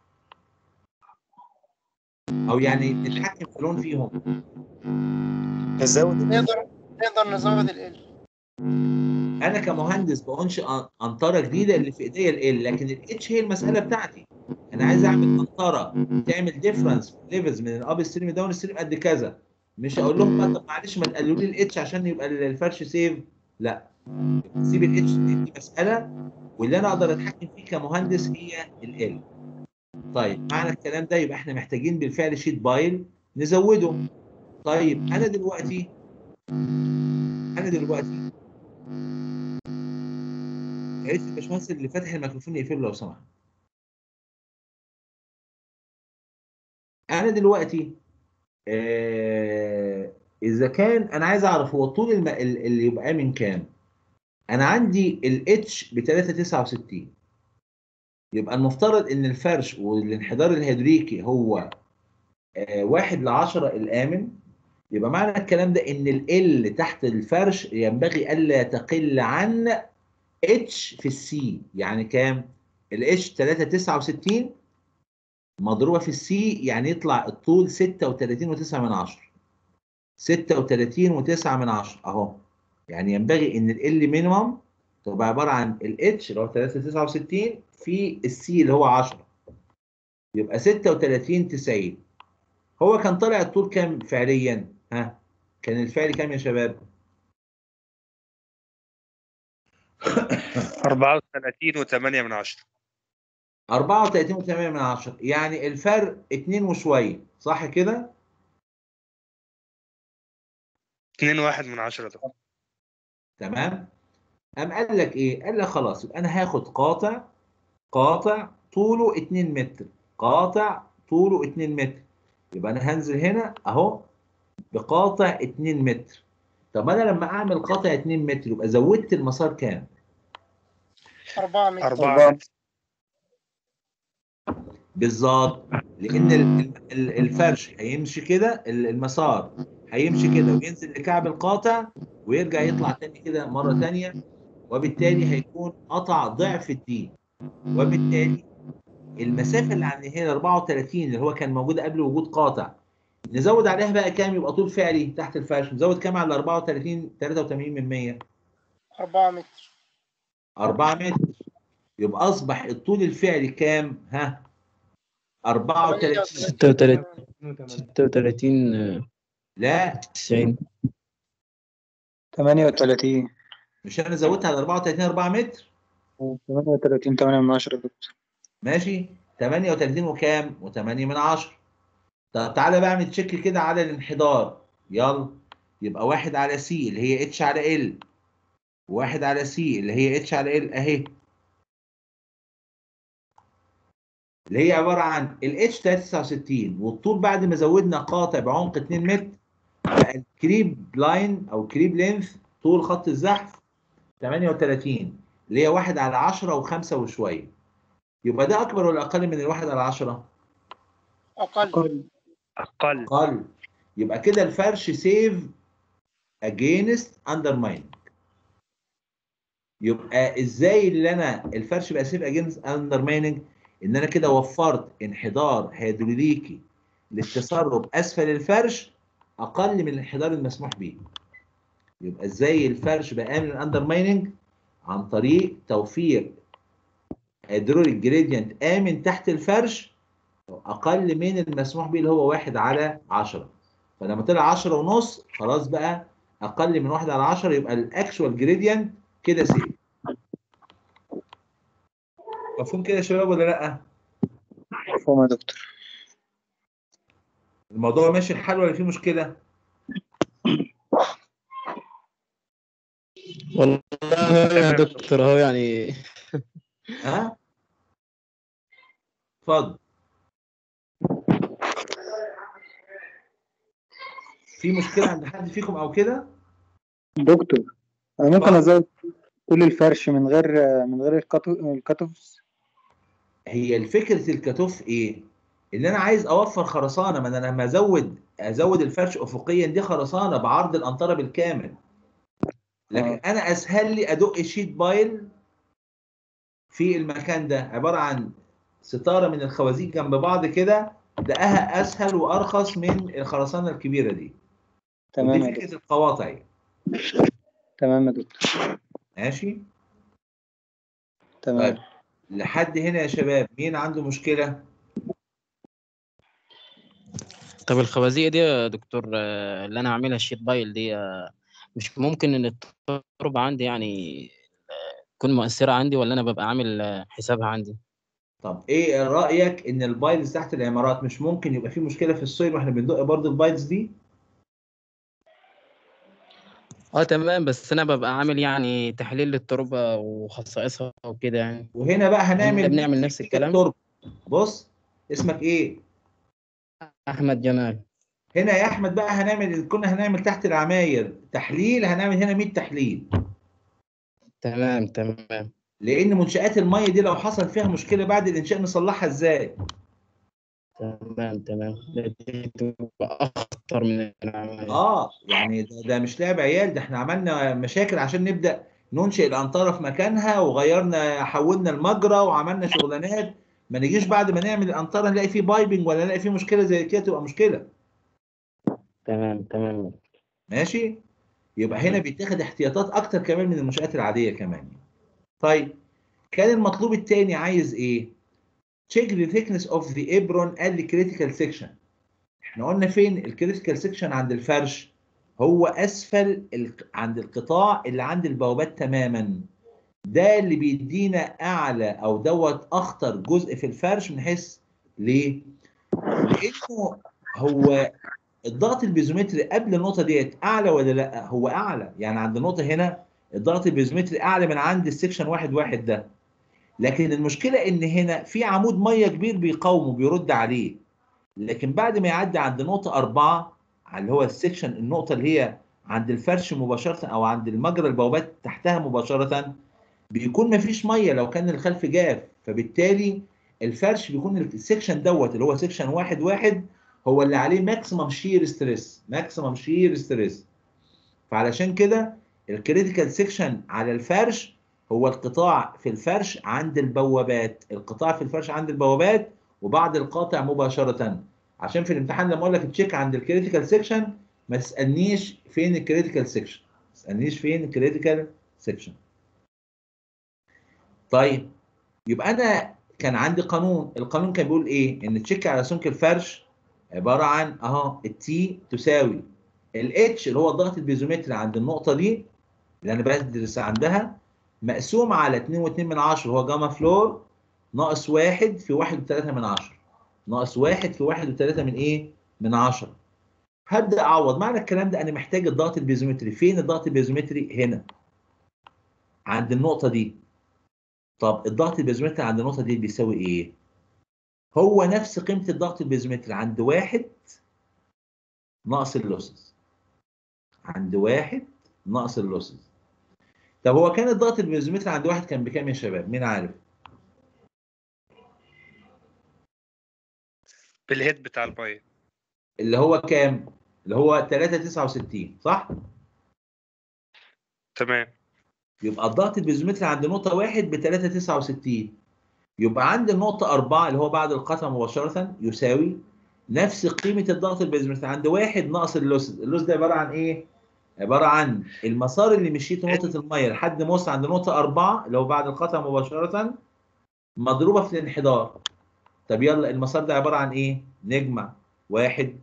او يعني نتحكم في الهون فيهم نزود نقدر نقدر نزود ال انا كمهندس بانشئ أن- انطره جديده اللي في ايديا ال لكن الاتش هي المساله بتاعتي انا عايز اعمل انطره تعمل ديفرنس ليفلز من الاب ستريم داون ستريم قد كذا مش اقول لهم بقى طب معلش ما تقللوا لي الاتش عشان يبقى الفرش سيف لا سيب الاتش دي مساله واللي انا اقدر اتحكم فيه كمهندس هي ال طيب معنى الكلام ده يبقى احنا محتاجين بالفعل شيت بايل نزوده طيب انا دلوقتي انا دلوقتي يا ريت الباشمهندس اللي فاتح الميكروفون يقفله لو سمحت انا دلوقتي آه اذا كان انا عايز اعرف هو طول الم... ال- اللي يبقى من كام انا عندي الاتش ب 369 يبقى المفترض ان الفرش والانحدار الهيدريكي هو آه واحد ل 10 الامن يبقى معنى الكلام ده ان ال تحت الفرش ينبغي الا تقل عن اتش في السي يعني كام؟ الاتش 369 مضروبه في السي يعني يطلع الطول 36 و9 من 10 36 و9 من 10 اهو يعني ينبغي ان ال مينيمم تبقى عباره عن الاتش اللي هو 369 في السي اللي هو 10 يبقى 36 90 هو كان طالع الطول كام فعليا؟ ها؟ كان الفعل كام يا شباب؟ 34 و8 من 10 34 و8 من 10 يعني الفرق 2 وشويه صح كده؟ 2 1 من 10 ده تمام؟ قام قال لك ايه؟ قال لك خلاص يبقى انا هاخد قاطع قاطع طوله 2 متر قاطع طوله 2 متر يبقى انا هنزل هنا اهو بقاطع 2 متر طب انا لما اعمل قاطع 2 متر يبقى زودت المسار كام؟ 4 متر 4 بالظبط لان ال- ال- الفرش هيمشي كده ال- المسار هيمشي كده وينزل لكعب القاطع ويرجع يطلع تاني كده مره تانيه وبالتالي هيكون قطع ضعف الدي وبالتالي المسافه اللي عند هنا 34 اللي هو كان موجوده قبل وجود قاطع نزود عليها بقى كام يبقى طول فعلي تحت الفرش نزود كام على 34 83 من 100 4 متر 4 متر يبقى اصبح الطول الفعلي كام ها 34 36 36 آه، لا 90 38 مش انا زودتها على 34 4 متر 38 8 من 10 دكتور ماشي 38 وكام و8 من 10 طب تعالى بقى اعمل تشيك كده على الانحدار يلا يبقى واحد على سي اللي هي اتش على ال واحد على سي اللي هي اتش على ال اهي اللي هي عباره عن الاتش 369 والطول بعد ما زودنا قاطع بعمق 2 متر بقى الكريب لاين او كريب لينث طول خط الزحف 38 اللي هي 1 على 10 و5 وشويه يبقى ده اكبر ولا اقل من الواحد على 10 أقل أقل اقل اقل يبقى كده الفرش سيف اجينست undermining يبقى ازاي اللي انا الفرش بقى سيف اجينست undermining ان انا كده وفرت انحدار هيدروليكي للتسرب اسفل الفرش اقل من الانحدار المسموح به يبقى ازاي الفرش بقى امن الاندرمايننج عن طريق توفير هيدروليك جريدينت امن تحت الفرش اقل من المسموح به اللي هو واحد على 10 فلما طلع 10 ونص خلاص بقى اقل من واحد على 10 يبقى الاكشوال جريدينت كده سيف مفهوم كده يا شباب ولا لا؟ مفهوم يا دكتور الموضوع ماشي الحال ولا فيه مشكله؟ والله يا دكتور اهو يعني ها؟ اتفضل في مشكله عند حد فيكم او كده؟ دكتور أنا ممكن اتفضل. أزود طول الفرش من غير من غير الكاتو- الكاتوفز هي الفكرة الكتوف ايه؟ ان انا عايز اوفر خرسانه ما انا لما ازود ازود الفرش افقيا دي خرسانه بعرض الانطره بالكامل لكن آه. انا اسهل لي ادق شيت بايل في المكان ده عباره عن ستاره من الخوازيق جنب بعض كده دقها اسهل وارخص من الخرسانه الكبيره دي تمام دي يا فكره دكتور القواطع يعني. تمام يا دكتور ماشي تمام طيب. لحد هنا يا شباب مين عنده مشكله طب الخوازيق دي يا دكتور آه، اللي انا عاملها الشيت بايل دي آه، مش ممكن ان التربة عندي يعني آه، تكون مؤثرة عندي ولا انا ببقى عامل آه، حسابها عندي طب ايه رايك ان البايلز تحت العمارات مش ممكن يبقى في مشكله في السويل واحنا بندق برضه البايلز دي اه تمام بس انا ببقى عامل يعني تحليل للتربة وخصائصها وكده يعني وهنا بقى هنعمل إحنا بنعمل نفس الكلام؟ التربة. بص اسمك ايه احمد جمال هنا يا احمد بقى هنعمل كنا هنعمل تحت العماير تحليل هنعمل هنا 100 تحليل تمام تمام لان منشات الميه دي لو حصل فيها مشكله بعد الانشاء نصلحها ازاي تمام تمام دي تبقى اخطر من العمل اه يعني ده, ده مش لعب عيال ده احنا عملنا مشاكل عشان نبدا ننشئ الانطره في مكانها وغيرنا حولنا المجرى وعملنا شغلانات ما نجيش بعد ما نعمل الانطره نلاقي فيه بايبنج ولا نلاقي فيه مشكله زي كده تبقى مشكله تمام تمام ماشي يبقى هنا بيتاخد احتياطات اكتر كمان من المنشآت العاديه كمان طيب كان المطلوب الثاني عايز ايه check the thickness of the apron at the critical section احنا قلنا فين الكريتيكال سيكشن عند الفرش هو اسفل ال... عند القطاع اللي عند البوابات تماما ده اللي بيدينا اعلى او دوت اخطر جزء في الفرش من حيث ليه لانه هو الضغط البيزومتري قبل النقطه ديت اعلى ولا لا هو اعلى يعني عند النقطه هنا الضغط البيزومتري اعلى من عند السكشن واحد واحد ده لكن المشكله ان هنا في عمود ميه كبير بيقاومه بيرد عليه لكن بعد ما يعدي عند نقطه أربعة اللي هو السكشن النقطه اللي هي عند الفرش مباشره او عند المجرى البوابات تحتها مباشره بيكون مفيش ميه لو كان الخلف جاف فبالتالي الفرش بيكون السكشن دوت اللي هو سكشن واحد واحد هو اللي عليه ماكسيمم شير ستريس ماكسيمم شير ستريس فعلشان كده الكريتيكال سيكشن على الفرش هو القطاع في الفرش عند البوابات القطاع في الفرش عند البوابات وبعد القاطع مباشرة عشان في الامتحان لما اقول لك تشيك عند الكريتيكال سيكشن ما تسالنيش فين الكريتيكال سيكشن ما تسالنيش فين الكريتيكال سيكشن طيب يبقى انا كان عندي قانون القانون كان بيقول ايه ان تشيك على سمك الفرش عباره عن اهو التي تساوي الاتش اللي هو الضغط البيزومتري عند النقطه دي اللي انا بدرس عندها مقسوم على 2.2 من 10 هو جاما فلور ناقص 1 في 1.3 من 10 ناقص 1 في 1.3 من ايه؟ من 10 هبدا اعوض معنى الكلام ده انا محتاج الضغط البيزومتري فين الضغط البيزومتري هنا عند النقطه دي طب الضغط البيزومتري عند النقطه دي بيساوي ايه؟ هو نفس قيمه الضغط البيزومتري عند واحد ناقص اللوسز عند واحد ناقص اللوسز طب هو كان الضغط البيزومتري عند واحد كان بكام يا شباب مين عارف بالهيد بتاع الميه اللي هو كام اللي هو 369 صح تمام يبقى الضغط البيزومتري عند نقطة واحد ب 369 يبقى عند النقطة أربعة اللي هو بعد القطع مباشرة يساوي نفس قيمة الضغط البيزومتري عند واحد ناقص اللوس اللوس ده عبارة عن إيه؟ عبارة عن المسار اللي مشيته نقطة المية لحد ما وصل عند نقطة أربعة اللي هو بعد القطع مباشرة مضروبة في الانحدار طب يلا المسار ده عبارة عن إيه؟ نجمع واحد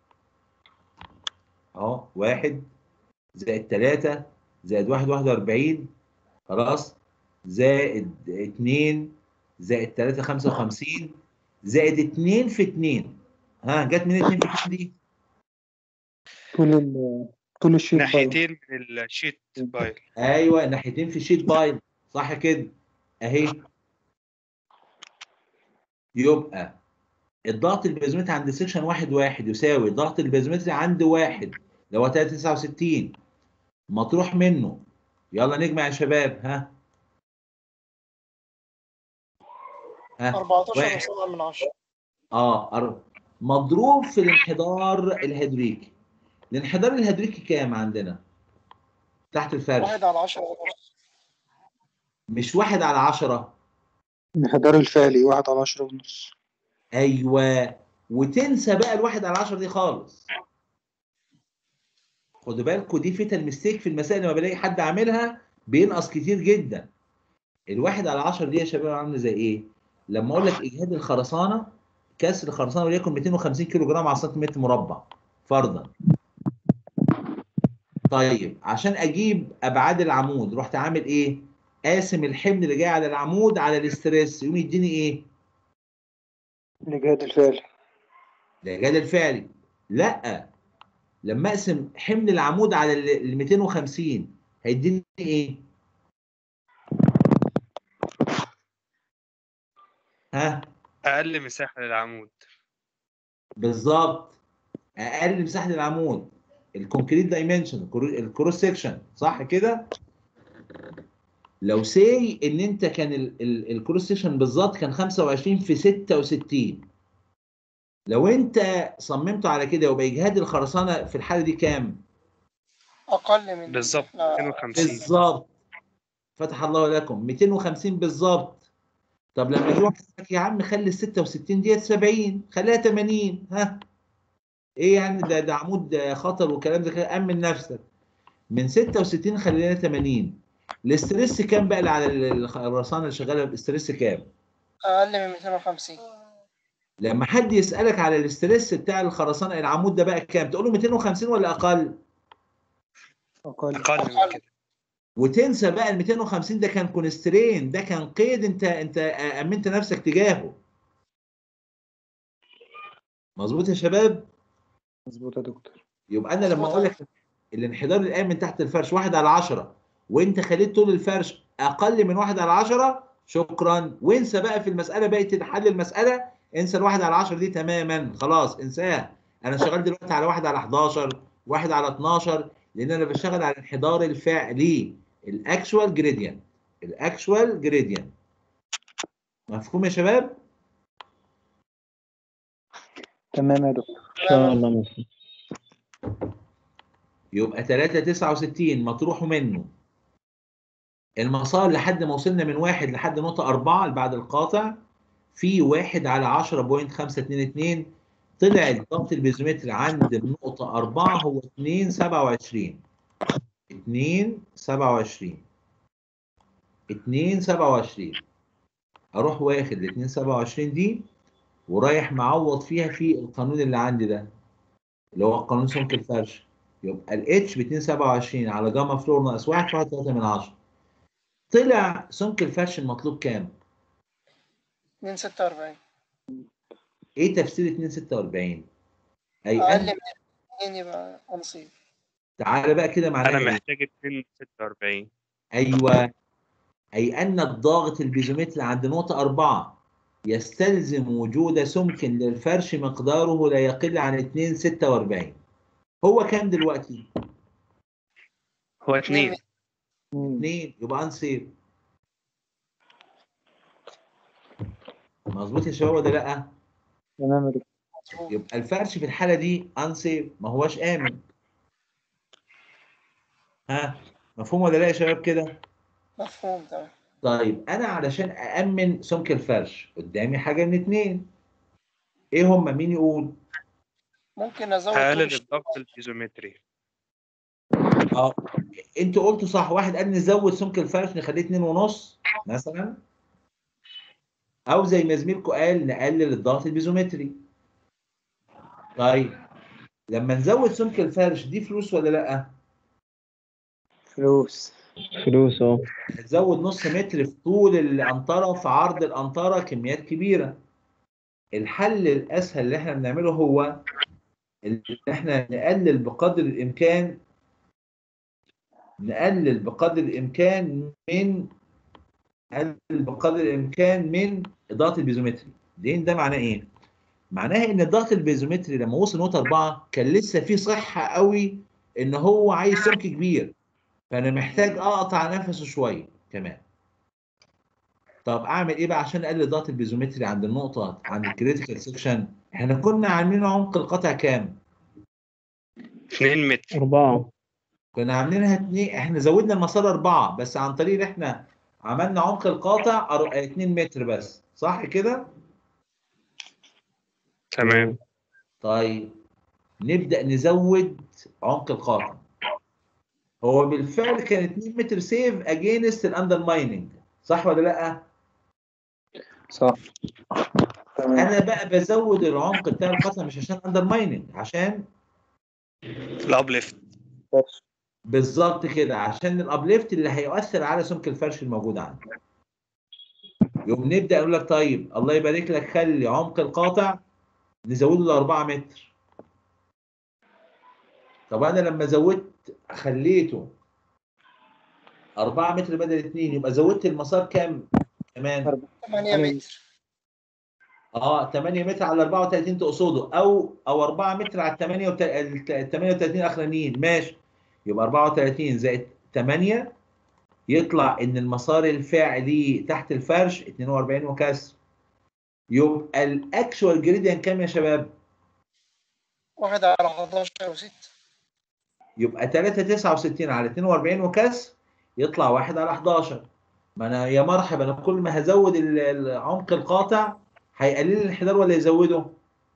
أهو واحد زائد تلاتة زائد واحد واحد وأربعين خلاص زائد اتنين زائد تلاتة خمسة وخمسين زائد اتنين في اتنين ها جت منين اتنين في اتنين دي؟ طول ال طول الشيت بايل ناحيتين من الشيت بايل ايوه ناحيتين في شيت بايل صح كده اهي يبقى الضغط البيزومتري عند سيكشن واحد واحد يساوي الضغط البيزومتري عند واحد اللي هو 369 مطروح منه يلا نجمع يا شباب ها ها 14 واحد. و7 من 10 اه أر- مضروب في الانحدار الهيدريكي الانحدار الهيدريكي كام عندنا تحت الفرش واحد على 10 ونص مش واحد على عشرة الانحدار الفعلي واحد على عشرة ونص ايوه وتنسى بقى الواحد على عشرة دي خالص خدوا بالكوا دي فيتال ميستيك في المسائل لما بلاقي حد عاملها بينقص كتير جدا الواحد على عشرة دي يا شباب عامله زي ايه لما اقول لك اجهاد الخرسانه كسر الخرسانه وليكن 250 كيلو جرام على سنتيمتر مربع فرضا طيب عشان اجيب ابعاد العمود رحت عامل ايه قاسم الحمل اللي جاي على العمود على الاستريس يقوم يديني ايه الإجهاد الفعلي الاجهاد الفعلي لا لما اقسم حمل العمود على ال ال 250 هيديني ايه ها اقل مساحه للعمود بالظبط اقل مساحه العمود الكونكريت دايمنشن الكروس سيكشن صح كده لو سي ان انت كان الكروس سيكشن بالظبط كان 25 في 66 لو انت صممته على كده يبقى اجهاد الخرسانه في الحاله دي كام اقل من بالظبط لا، 250 بالظبط فتح الله لكم 250 بالظبط طب لما يجي واحد يقول لك يا عم خلي ال 66 ديت 70 خليها 80 ها ايه يعني ده ده عمود خطر وكلام زي كده امن نفسك من 66 خلينا 80 الاستريس كام بقى اللي على الخرسانه اللي شغاله باستريس كام؟ اقل من 250 لما حد يسالك على الاستريس بتاع الخرسانه العمود ده بقى كام؟ تقول له 250 ولا اقل؟ أقل اقل من كده وتنسى بقى ال 250 ده كان كونسترين ده كان قيد انت انت امنت نفسك تجاهه مظبوط يا شباب مظبوط يا دكتور يبقى انا لما مظبوط. اقول لك الانحدار الآن من تحت الفرش واحد على عشرة وانت خليت طول الفرش اقل من واحد على عشرة شكرا وانسى بقى في المساله بقت حل المساله انسى الواحد على عشرة دي تماما خلاص انساها انا شغال دلوقتي على واحد على 11 واحد على 12 لان انا بشتغل على الانحدار الفعلي الاكشوال جريدينت الاكشوال جريدينت مفهوم يا شباب تمام يا دكتور ان شاء الله ماشي يبقى 369 مطروح منه المسار لحد ما وصلنا من واحد لحد نقطة أربعة اللي بعد القاطع في واحد على 10.522 طلع الضغط البيزومتري عند النقطة أربعة هو 227 227 227 أروح واخد ال 227 دي ورايح معوض فيها في القانون اللي عندي ده اللي هو قانون سمك الفرش يبقى الاتش ب 227 على جاما فلور ناقص 1 في 1.3 من 10 طلع سمك الفرش المطلوب كام؟ 246 ايه تفسير 246 اي اقل ان من 2 يبقى انصيب تعالى بقى كده معناها انا إيه؟ محتاج 246 ايوه اي ان الضاغط البيزومتري عند نقطه 4 يستلزم وجود سمك للفرش مقداره لا يقل عن 246 هو كام دلوقتي؟ هو 2 مم. 2 يبقى انسيف مظبوط يا شباب ولا لا؟ تمام يا دكتور مظبوط يبقى الفرش في الحاله دي انسيف ما هوش امن ها مفهوم ولا لا يا شباب كده؟ مفهوم تمام طيب انا علشان أأمن سمك الفرش قدامي حاجه من اتنين ايه هما مين يقول؟ ممكن ازود هقلل طول الضغط البيزومتري اه انتوا قلتوا صح واحد قال نزود سمك الفرش نخليه اتنين ونص مثلا او زي ما زميلكم قال نقلل الضغط البيزومتري طيب لما نزود سمك الفرش دي فلوس ولا لا فلوس فلوس اه نزود نص متر في طول القنطره في عرض القنطره كميات كبيره الحل الاسهل اللي احنا بنعمله هو ان احنا نقلل بقدر الامكان نقلل بقدر الامكان من نقلل بقدر الامكان من الضغط البيزومتري لان ده معناه ايه معناها ان الضغط البيزومتري لما وصل نقطه 4 كان لسه فيه صحه قوي ان هو عايز سمك كبير فانا محتاج اقطع نفسه شويه كمان طب اعمل ايه بقى عشان اقلل الضغط البيزومتري عند النقطه عند الكريتيكال سيكشن احنا كنا عاملين عمق القطع كام 2 متر أربعة كنا عاملينها اتنين احنا زودنا المسار اربعه بس عن طريق ان احنا عملنا عمق القاطع أر- 2 متر بس صح كده؟ تمام طيب نبدا نزود عمق القاطع هو بالفعل كان 2 متر سيف اجينست الاندر مايننج صح ولا لا؟ صح تمام انا بقى بزود العمق بتاع القطع مش عشان اندر مايننج عشان الابليفت فرش. بالظبط كده عشان الابليفت اللي هيؤثر على سمك الفرش الموجود عندي يوم نبدا نقول لك طيب الله يبارك لك خلي عمق القاطع نزوده ل 4 متر طب انا لما زودت خليته 4 متر بدل 2 يبقى زودت المسار كام كمان 8 متر اه 8 متر على 34 تقصده او او 4 متر على 8 ال 38 الاخرانيين ماشي يبقى 34 زائد 8 يطلع ان المسار الفعلي تحت الفرش 42 وكسر يبقى الاكشوال جريديان كام يا شباب؟ واحد على 11 و6 يبقى 3 69 على 42 وكسر يطلع 1 على 11 ما انا يا مرحبا انا كل ما هزود ال- العمق القاطع هيقلل لي الانحدار ولا يزوده؟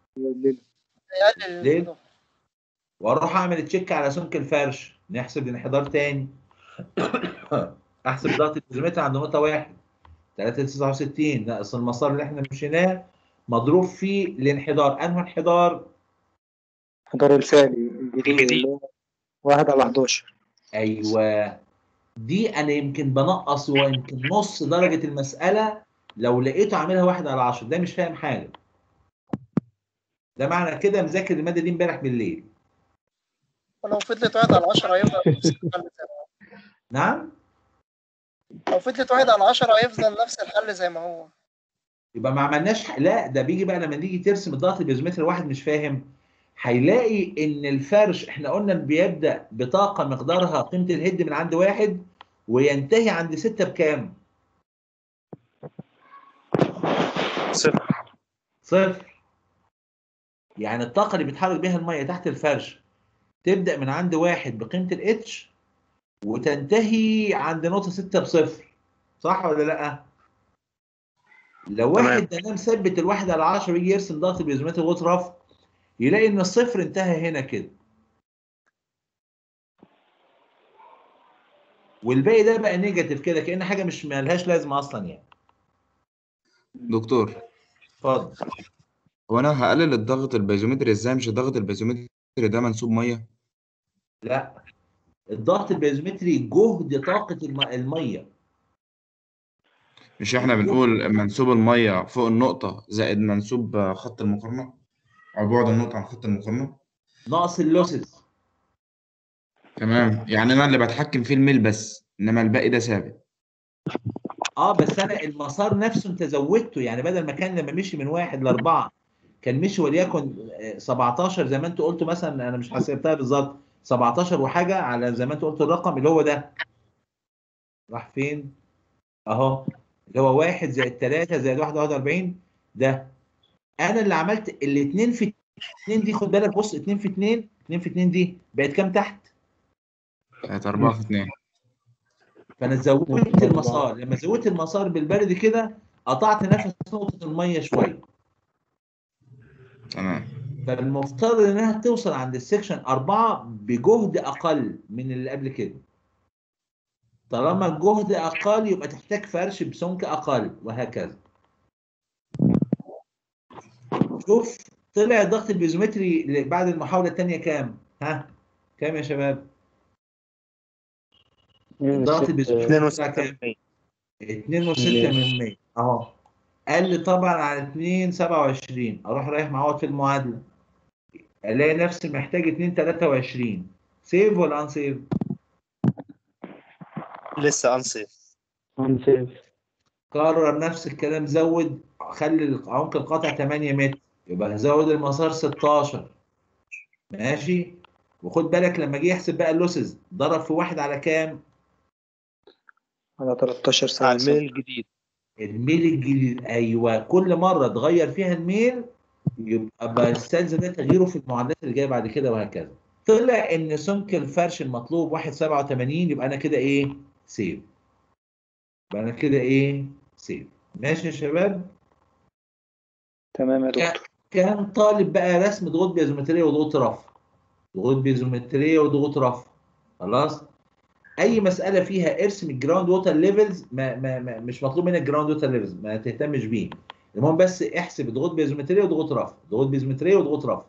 يقلل ليه؟ الضغط. واروح اعمل تشيك على سمك الفرش نحسب الانحدار تاني احسب ضغط البيزومتر عند نقطه واحد 369 ناقص المسار اللي احنا مشيناه مضروب فيه الانحدار انه انحدار حضر الفعلي الجديد الجديد. اللي هو واحد على 11 ايوه دي انا يمكن بنقص ويمكن نص درجه المساله لو لقيته عاملها واحد على 10 ده مش فاهم حاجه ده معنى كده مذاكر الماده دي امبارح بالليل ولو فضلت واحد على 10 هيفضل نفس الحل زي ما هو نعم لو فضلت واحد على 10 هيفضل نفس الحل زي ما هو يبقى ما عملناش ح- لا ده بيجي بقى لما نيجي ترسم الضغط البيزومتري الواحد مش فاهم هيلاقي ان الفرش احنا قلنا بيبدا بطاقه مقدارها قيمه الهيد من عند واحد وينتهي عند ستة بكام؟ صفر صفر يعني الطاقه اللي بيتحرك بيها الميه تحت الفرش تبدا من عند واحد بقيمه الاتش وتنتهي عند نقطه ستة بصفر صح ولا لا؟ لو تمام. واحد ده مثبت الواحد على 10 ويجي يرسم ضغط البيزومتري ويطرف يلاقي ان الصفر انتهى هنا كده والباقي ده بقى نيجاتيف كده كأن حاجه مش مالهاش لازمه اصلا يعني دكتور اتفضل هو انا هقلل الضغط البيزومتري ازاي مش الضغط البيزومتري ده منسوب ميه لا الضغط البيزومتري جهد طاقه الم... الميه مش احنا بنقول منسوب الميه فوق النقطة زائد منسوب خط المقارنة او بعد النقطة عن خط المقارنة ناقص اللوسز تمام يعني انا اللي بتحكم فيه الميل بس انما الباقي ده ثابت اه بس انا المسار نفسه انت زودته يعني بدل ما كان لما مشي من واحد لاربعه كان مشي وليكن آه، 17 زي ما انتوا قلتوا مثلا انا مش حسبتها بالظبط 17 وحاجه على زي ما انتوا قلتوا الرقم اللي هو ده راح فين اهو اللي هو واحد زائد 3 زائد 41 ده انا اللي عملت الاثنين في 2 دي خد بالك بص 2 في 2 2 في 2 دي بقت كام تحت بقت أربعة في اتنين فانا زودت المسار لما زودت المسار بالبرد كده قطعت نفس نقطه الميه شويه تمام فالمفترض انها توصل عند السكشن 4 بجهد اقل من اللي قبل كده طالما الجهد اقل يبقى تحتاج فرش بسمك اقل وهكذا شوف طلع الضغط البيزومتري اللي بعد المحاوله الثانيه كام ها كام يا شباب الضغط البيزومتري طلع كام 2.6 اهو قل طبعا على 2 27 اروح رايح معوض في المعادله الاقي نفسي محتاج 2 23 سيف ولا ان سيف؟ لسه انصف هنسيب كرر نفس الكلام زود خلي عمق القطع 8 متر يبقى هزود المسار 16 ماشي وخد بالك لما جه يحسب بقى اللوسز ضرب في واحد على كام؟ على 13 على ساعة الميل الجديد الميل الجديد ايوه كل مره تغير فيها الميل يبقى بستلزم ده تغييره في المعادلات اللي جايه بعد كده وهكذا طلع ان سمك الفرش المطلوب 1.87 يبقى انا كده ايه سيف يبقى انا كده ايه سيف ماشي يا شباب تمام يا دكتور كان طالب بقى رسم ضغوط بيزومتريه وضغوط رفع ضغوط بيزومتريه وضغوط رفع خلاص اي مساله فيها ارسم الجراوند ووتر ليفلز ما, ما, ما مش مطلوب منك جراوند ووتر ليفلز ما تهتمش بيه المهم بس احسب ضغوط بيزومتريه وضغوط رفع ضغوط بيزومتريه وضغوط رفع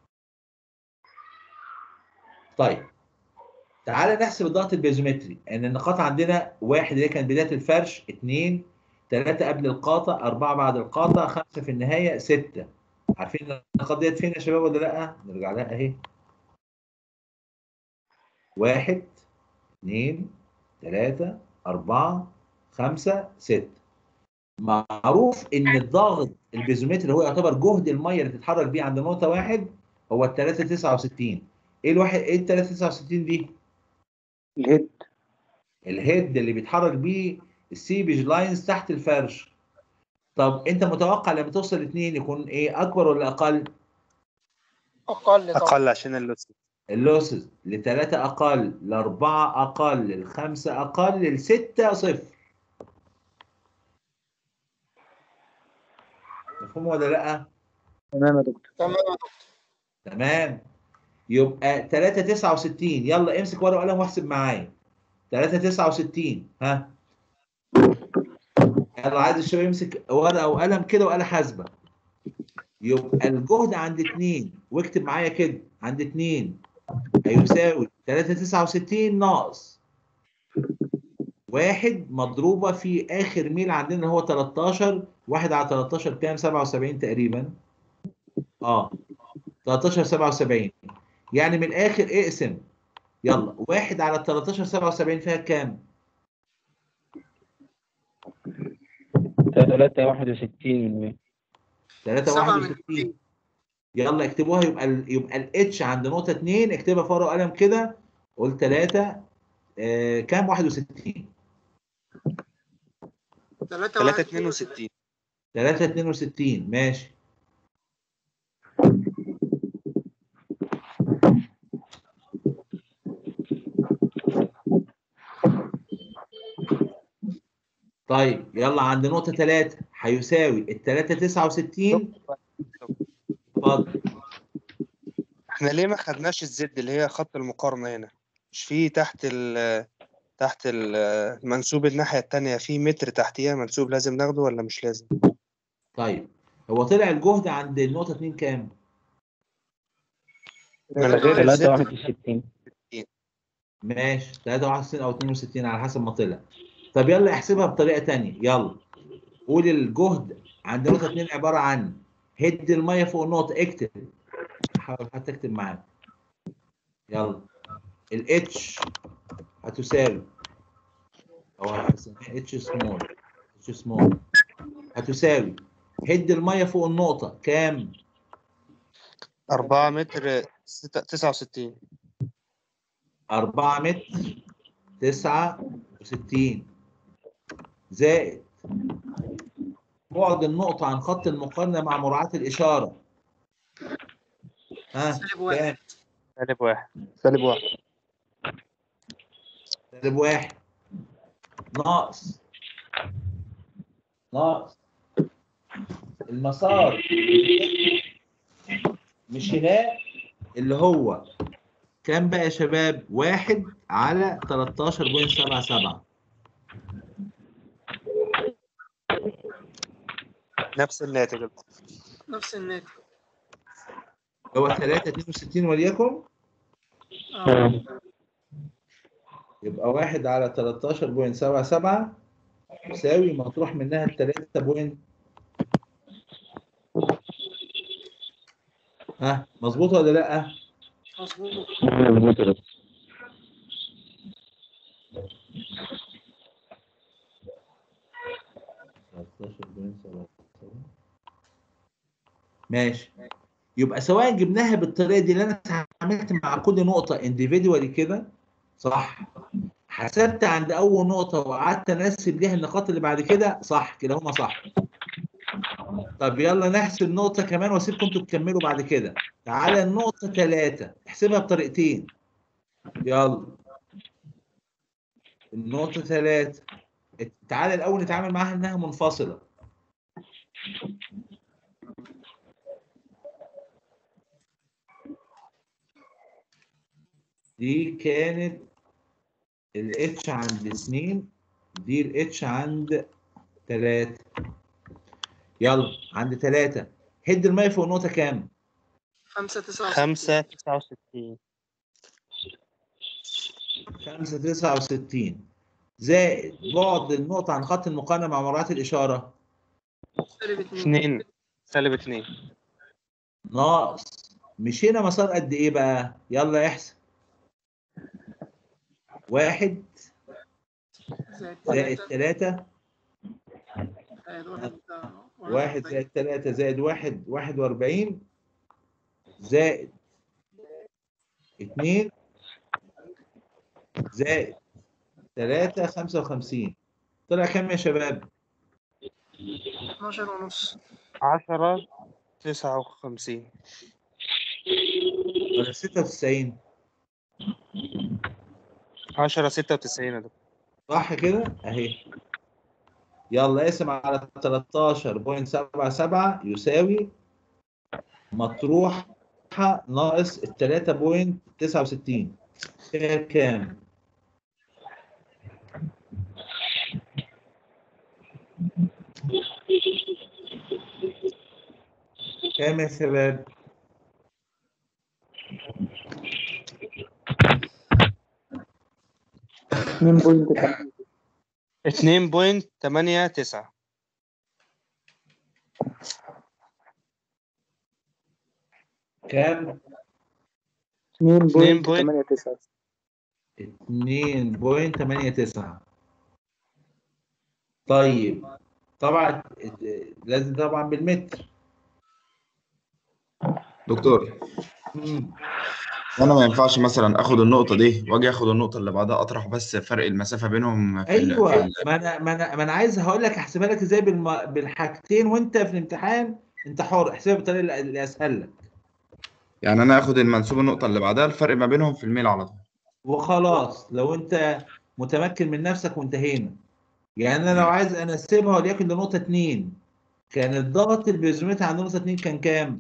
طيب تعالى نحسب الضغط البيزومتري ان النقاط عندنا واحد اللي هي كانت بدايه الفرش اثنين ثلاثة قبل القاطع أربعة بعد القاطع خمسة في النهاية ستة عارفين النقاط ديت فين يا شباب ولا لأ؟ نرجع لها أهي واحد اثنين ثلاثة أربعة خمسة ستة معروف إن الضغط البيزومتري هو يعتبر جهد المية اللي تتحرك بيه عند نقطة واحد هو ال 369 إيه الواحد إيه ال 369 دي؟ الهيد الهيد اللي بيتحرك بيه السيبج لاينز تحت الفرش طب انت متوقع لما توصل لاثنين يكون ايه اكبر ولا اقل؟ اقل طبعا اقل عشان اللوس اللوسز لثلاثة أقل لأربعة أقل لخمسة أقل لستة صفر مفهوم ولا لأ؟ تمام يا دكتور تمام يا دكتور تمام يبقى 369 يلا امسك ورقة وقلم واحسب معايا 369 ها يلا عايز الشباب يمسك ورقة وقلم كده وآلة حاسبة يبقى الجهد عند 2 واكتب معايا كده عند 2 هيساوي 369 ناقص واحد مضروبة في آخر ميل عندنا اللي هو 13 واحد على 13 كام 77 تقريبا اه 13 77 يعني من الآخر اقسم يلا واحد على 13 77 فيها كام؟ 3 61 3 سبعة من 61 يلا اكتبوها يبقى ال يبقى الاتش عند نقطة 2 اكتبها في ورقة وقلم كده قول 3 آه كام 61 3 62 3 62 ماشي طيب يلا عند نقطة 3 هيساوي ال 3 69 اتفضل احنا ليه ما خدناش الزد اللي هي خط المقارنة هنا مش في تحت ال تحت المنسوب الناحية التانية في متر تحتيها منسوب لازم ناخده ولا مش لازم؟ طيب هو طلع الجهد عند النقطة 2 كام؟ من غير 3 الزد 61 ماشي 63 او 62 على حسب ما طلع طب يلا احسبها بطريقه تانية يلا قول الجهد عند نقطه 2 عباره عن هد الميه فوق النقطه اكتب حاول حتى اكتب معاك يلا الاتش هتساوي او هسميها اتش سمول اتش سمول هتساوي هد الميه فوق النقطه كام 4 متر ستة- 69 4 متر 69 زائد بعد النقطة عن خط المقارنة مع مراعاة الإشارة ها سالب واحد كام؟ سالب واحد سالب واحد سالب واحد ناقص ناقص المسار مشيناه اللي هو كام بقى يا شباب؟ واحد على 13.77 نفس الناتج نفس الناتج هو 3.62 وليكن اه يبقى واحد على 13.77 يساوي مطروح منها التلاتة بوينت ها مظبوط ولا لأ؟ مظبوط ماشي يبقى سواء جبناها بالطريقه دي اللي انا اتعاملت مع كل نقطه انديفيدوالي كده صح حسبت عند اول نقطه وقعدت انسب ليها النقاط اللي بعد كده صح كده هما صح طب يلا نحسب نقطه كمان واسيبكم انتوا تكملوا بعد كده تعالى النقطه ثلاثة احسبها بطريقتين يلا النقطه ثلاثة تعالى الاول نتعامل معاها انها منفصله دي كانت الاتش عند اتنين دي الاتش عند تلاتة يلا عند تلاتة هد المية فوق نقطة كام؟ خمسة تسعة وستين. خمسة تسعة وستين خمسة تسعة وستين زائد بعد النقطة عن خط المقارنة مع مراعاة الإشارة سالب اتنين اتنين سالب اتنين ناقص مشينا مسار قد إيه بقى؟ يلا احسب واحد زائد زائد تلاتة تلاتة زائد واحد واحد زائد تلاتة زائد واحد واحد وأربعين زائد اتنين زائد تلاتة خمسة وخمسين طلع كام يا شباب؟ اتناشر ونص عشرة تسعة وخمسين ولا ستة وتسعين عشرة ستة وتسعين يا دكتور صح كده؟ أهي يلا اقسم على 13.77 يساوي مطروح ناقص ال 3.69 كده كام؟ كام يا شباب؟ اتنين بوينت تمانية. اتنين بوينت تمانية تسعة كام؟ اتنين بوينت بوينت. تمانية تسعة 2.89 طيب طبعا لازم طبعا بالمتر دكتور مم. وانا ما ينفعش مثلا اخد النقطه دي واجي اخد النقطه اللي بعدها اطرح بس فرق المسافه بينهم في ال- في ايوه ال- ما انا ما انا ما انا عايز هقول لك احسبها لك ازاي بالم... بالحاجتين وانت في الامتحان انت حر احسبها بالطريقه اللي- اللي اسهل لك يعني انا اخد المنسوب النقطه اللي بعدها الفرق ما بينهم في الميل على طول وخلاص لو انت متمكن من نفسك وانتهينا يعني انا لو عايز انسبها وليكن لنقطه 2 كان الضغط اللي بيزومتها عند نقطه 2 كان كام؟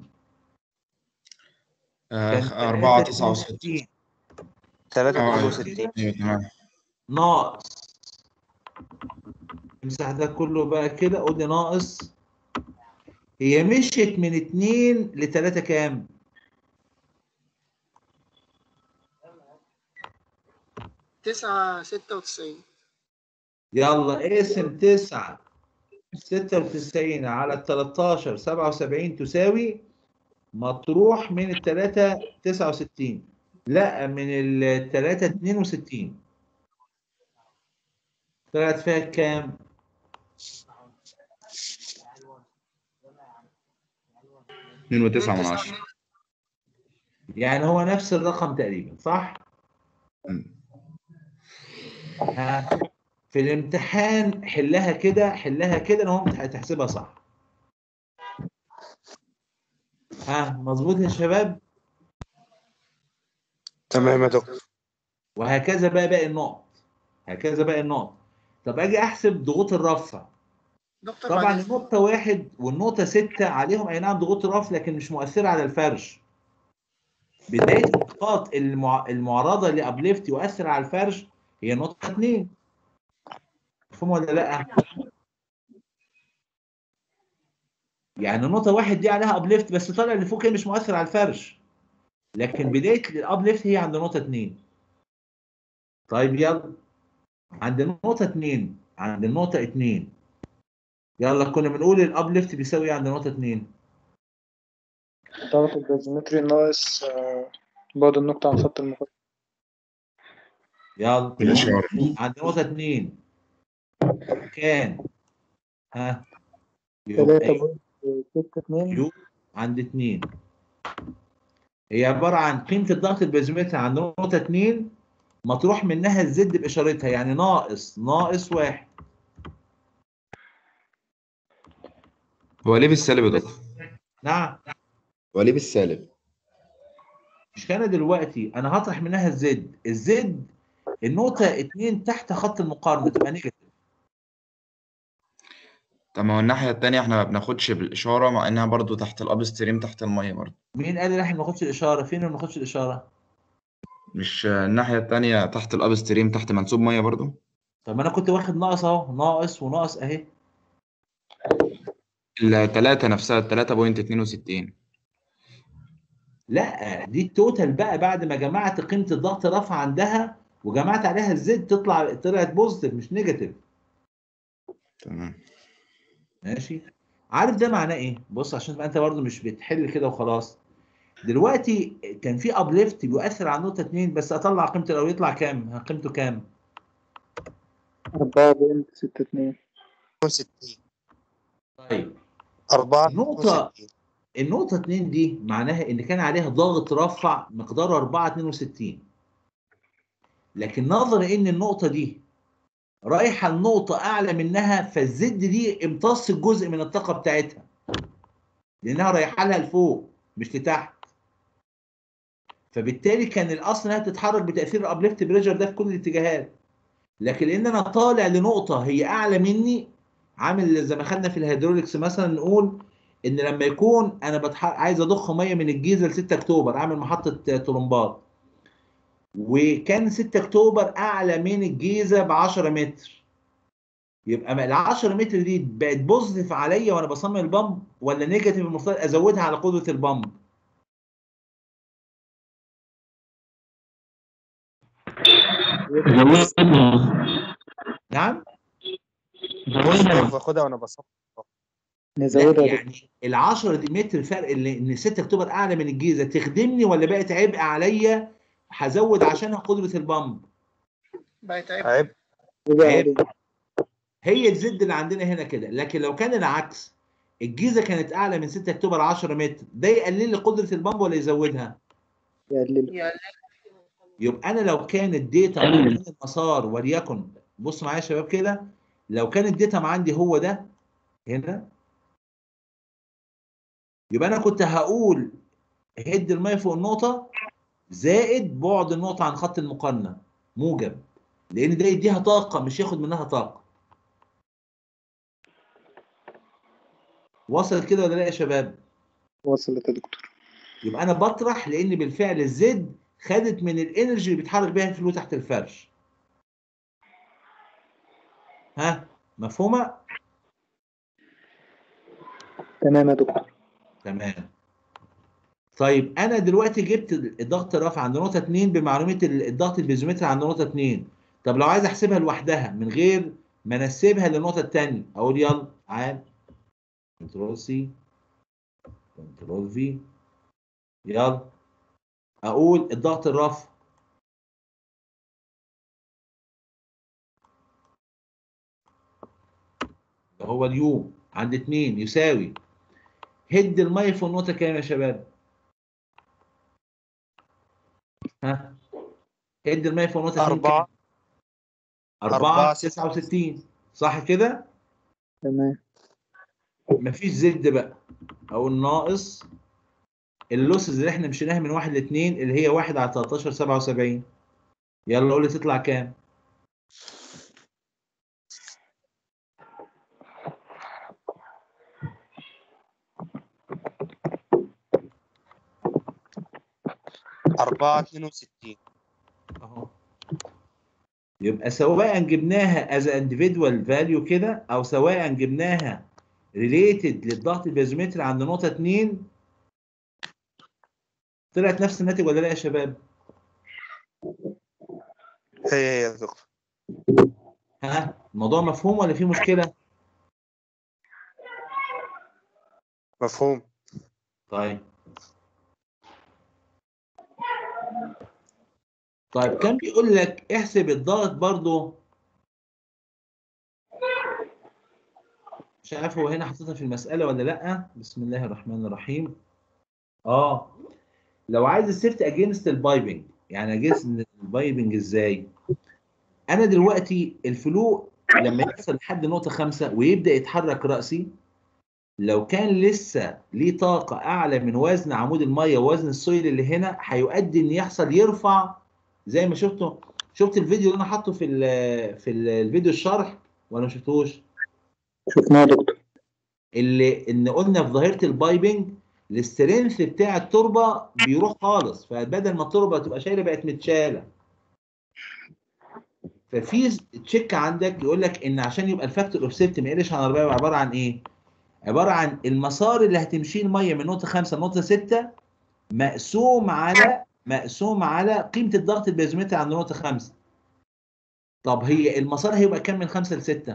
آه، كان أربعة تسعة وستين 62 تلاتة آه، اتنين وستين أيوة تمام ناقص امسح ده كله بقى كده قول لي ناقص هي مشيت من 2 ل 3 كام؟ تسعة ستة وتسعين يلا اقسم 9 96 على ال 13 77 تساوي مطروح من ال 3 69 لا من ال 3 62 طلعت فيها كام؟ اتنين وتسعة من عشرة يعني هو نفس الرقم تقريبا صح؟ مم. ها في الامتحان حلها كده حلها كده المهم هتحسبها صح ها مظبوط يا شباب تمام يا دكتور وهكذا بقى باقي النقط هكذا باقي النقط طب اجي احسب ضغوط الرفع دكتور طبعا معلش النقطة واحد والنقطة ستة عليهم أي نعم ضغوط رف لكن مش مؤثرة على الفرش. بداية النقاط المع... المعرضة لأبليفت يؤثر على الفرش هي نقطة اتنين. مفهوم ولا لأ؟ يعني نقطة واحد دي عليها أبليفت بس طالع اللي فوق هي مش مؤثر على الفرش. لكن بداية الأبليفت هي عند نقطة اتنين. طيب يلا عند النقطة اتنين عند النقطة اتنين يلا كنا بنقول الابليفت بيساوي إيه عند نقطة 2 ضغط البازومتري ناقص آه، بعد النقطة عن خط المقارنة يلا الإشارة عند نقطة 2 كان ها يبقى تلاتة إيه؟ بوينت ستة اتنين يو عند 2 هي عبارة عن قيمة الضغط البازومتري عند نقطة 2 مطروح منها الزد بإشارتها يعني ناقص ناقص واحد هو ليه بالسالب يا دكتور؟ نعم هو ليه بالسالب؟ مش كان دلوقتي انا هطرح منها الزد الزد النقطة 2 تحت خط المقارنة تبقى نيجاتيف طب ما هو الناحية التانية احنا ما بناخدش بالإشارة مع إنها برضو تحت الأب ستريم تحت المية برضو مين قال ان احنا ما ناخدش الإشارة فين ما ناخدش الإشارة مش الناحية التانية تحت الأب ستريم تحت منسوب مية برضو؟ طب ما انا كنت واخد ناقص اهو ناقص وناقص اهي التلاتة نفسها التلاتة بوينت اتنين وستين لا دي التوتال بقى بعد ما جمعت قيمة الضغط رفع عندها وجمعت عليها الزد تطلع طلعت بوزيتيف مش نيجاتيف تمام ماشي عارف ده معناه ايه بص عشان تبقى انت برضه مش بتحل كده وخلاص دلوقتي كان في ابليفت بيؤثر على النقطة 2 بس اطلع قيمته لو يطلع كام قيمته كام أربعة بوينت ستة اتنين 60 طيب أربعة نقطة. النقطة 2 دي معناها ان كان عليها ضغط رفع مقداره 4 62 لكن نظرا ان النقطة دي رايحة لنقطة اعلى منها فالزد دي امتص جزء من الطاقة بتاعتها لانها رايحة لها لفوق مش لتحت فبالتالي كان الاصل انها تتحرك بتاثير الابليفت بريشر ده في كل الاتجاهات لكن لان انا طالع لنقطه هي اعلى مني عامل زي ما خدنا في الهيدروليكس مثلا نقول ان لما يكون انا بتح... عايز اضخ ميه من الجيزه ل 6 اكتوبر اعمل محطه طلمبات وكان 6 اكتوبر اعلى من الجيزه ب 10 متر يبقى ال 10 متر دي بقت بوزيتيف عليا وانا بصمم البامب ولا نيجاتيف المفترض ازودها على قدره البامب زودها نعم زودها باخدها وأنا بصمم نزودها لا يا يعني ال 10 دي متر فرق اللي ان 6 اكتوبر اعلى من الجيزه تخدمني ولا بقت عبء عليا هزود عشانها قدره البامب بقت عيب عيب دكتور. عيب. هي الزد اللي عندنا هنا كده لكن لو كان العكس الجيزه كانت اعلى من 6 اكتوبر 10 متر ده يقلل لي قدره البامب ولا يزودها يقلل يعني يبقى انا لو كان الداتا قلل. من المسار وليكن بص معايا يا شباب كده لو كان الداتا عندي هو ده هنا يبقى انا كنت هقول هيد الميه فوق النقطه زائد بعد النقطه عن خط المقارنه موجب لان ده يديها طاقه مش ياخد منها طاقه وصلت كده ولا لا يا شباب وصلت يا دكتور يبقى انا بطرح لان بالفعل الزد خدت من الانرجي اللي بيتحرك بيها الفلو تحت الفرش ها مفهومه تمام يا دكتور تمام طيب انا دلوقتي جبت الضغط الرفع عند نقطه 2 بمعلومه الضغط البيزومتري عند نقطه 2 طب لو عايز احسبها لوحدها من غير ما انسبها للنقطه الثانيه اقول يلا عاد كنترول سي كنترول في يلا اقول الضغط الرفع اللي هو اليو عند 2 يساوي هد الميه في النقطه كام يا شباب؟ ها هد الميه في النقطه اتنين أربعة. كام؟ 4 أربعة 69 صح كده؟ تمام مفيش زد بقى او الناقص اللوسز اللي احنا مشيناها من 1 ل 2 اللي هي 1 على 13 77 يلا قول لي تطلع كام؟ أربعة اتنين وستين اهو يبقى سواء جبناها از individual فاليو كده او سواء جبناها ريليتد للضغط البيزومتري عند نقطه 2 طلعت نفس الناتج ولا لا يا شباب؟ هي هي يا دكتور ها الموضوع مفهوم ولا في مشكله؟ مفهوم طيب طيب كان بيقول لك احسب الضغط برضو مش عارف هو هنا حاططها في المسألة ولا لأ بسم الله الرحمن الرحيم اه لو عايز السيفت اجينست البايبنج يعني اجينست البايبنج ازاي انا دلوقتي الفلو لما يوصل لحد نقطة خمسة ويبدأ يتحرك رأسي لو كان لسه ليه طاقة أعلى من وزن عمود المية ووزن السويل اللي هنا هيؤدي إن يحصل يرفع زي ما شفتوا شفت الفيديو اللي أنا حاطه في ال في ال- الفيديو الشرح ولا ما شفتوش؟ شفناه يا دكتور اللي إن قلنا في ظاهرة البايبنج الاسترينث بتاع التربة بيروح خالص فبدل ما التربة تبقى شايلة بقت متشالة ففي تشيك عندك يقول لك ان عشان يبقى الفاكتور اوف سيفتي ما يقلش عن 4 يبقى عباره عن ايه؟ عباره عن المسار اللي هتمشيه الميه من نقطه 5 لنقطه 6 مقسوم على مقسوم على قيمه الضغط البيزومتري عند نقطه 5 طب هي المسار هيبقى كام من 5 ل 6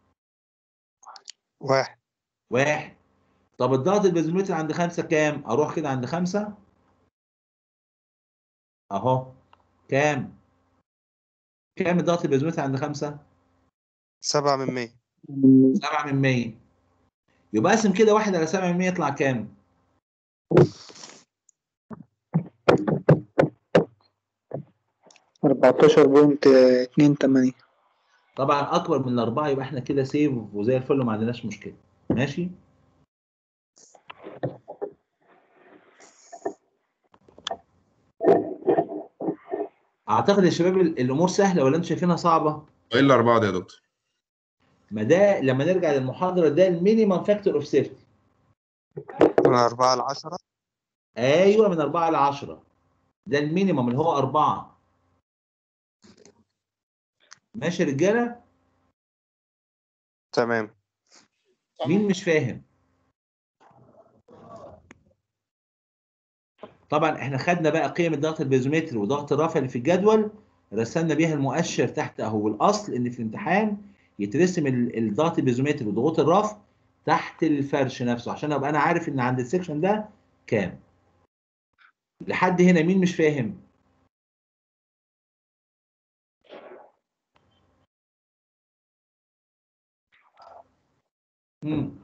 واحد واحد طب الضغط البيزومتري عند 5 كام اروح كده عند 5 اهو كام كام الضغط البيزومتري عند 5 سبعة من مية 7 من 100 يبقى اقسم كده 1 على 7 من 100 يطلع كام أربعتاشر بوينت اتنين تمانية طبعا اكبر من الاربعه يبقى احنا كده سيف وزي الفل وما عندناش مشكله ماشي اعتقد يا شباب ال- الامور سهله ولا انتوا شايفينها صعبه ايه الاربعه دي يا دكتور ما ده لما نرجع للمحاضره ده المينيمم فاكتور اوف سيفتي من أربعة لعشرة ايوه من 4 ل 10 ده المينيمم اللي هو 4 ماشي يا رجاله تمام مين مش فاهم طبعا احنا خدنا بقى قيم الضغط البيزومتري وضغط الرفع اللي في الجدول رسمنا بيها المؤشر تحت اهو والاصل ان في الامتحان يترسم ال- الضغط البيزومتري وضغوط الرفع تحت الفرش نفسه عشان ابقى انا عارف ان عند السكشن ده كام لحد هنا مين مش فاهم مم.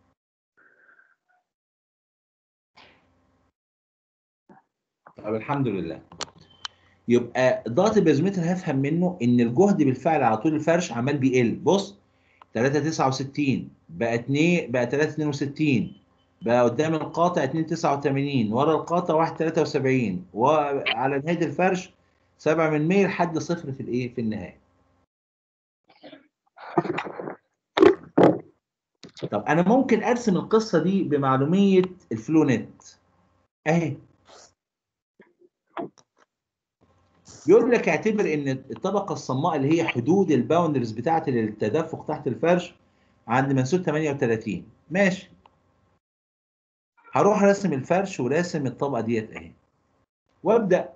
طب الحمد لله يبقى ضغط البيزومتر هفهم منه ان الجهد بالفعل على طول الفرش عمال بيقل بص 369 بقى 2 بقى 362 بقى قدام القاطع 289 ورا القاطع 173 وعلى نهايه الفرش 7 من 100 لحد صفر في الايه في النهايه طب انا ممكن ارسم القصه دي بمعلوميه الفلو نت اهي بيقول لك اعتبر ان الطبقه الصماء اللي هي حدود الباوندرز بتاعه التدفق تحت الفرش عند منسوب 38 ماشي هروح راسم الفرش وراسم الطبقه ديت اهي وابدا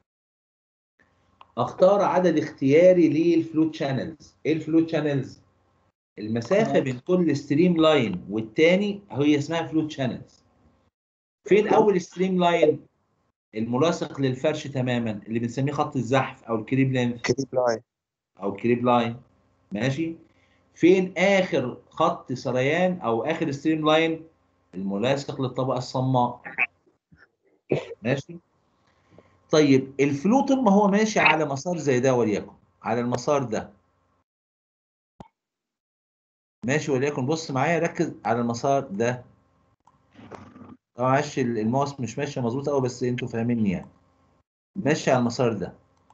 اختار عدد اختياري للفلو شانلز ايه الفلو شانلز المسافه بين كل ستريم لاين والتاني هي اسمها فلو شانلز فين اول ستريم لاين الملاصق للفرش تماما اللي بنسميه خط الزحف او الكريب لينث كريب لاين او الكريب لاين ماشي فين اخر خط سريان او اخر ستريم لاين الملاصق للطبقه الصماء ماشي طيب الفلو طول ما هو ماشي على مسار زي ده وليكن على المسار ده ماشي وليكن بص معايا ركز على المسار ده طبعا معلش ال- الماوس مش ماشيه مظبوط قوي بس انتوا فاهميني يعني ماشي على المسار ده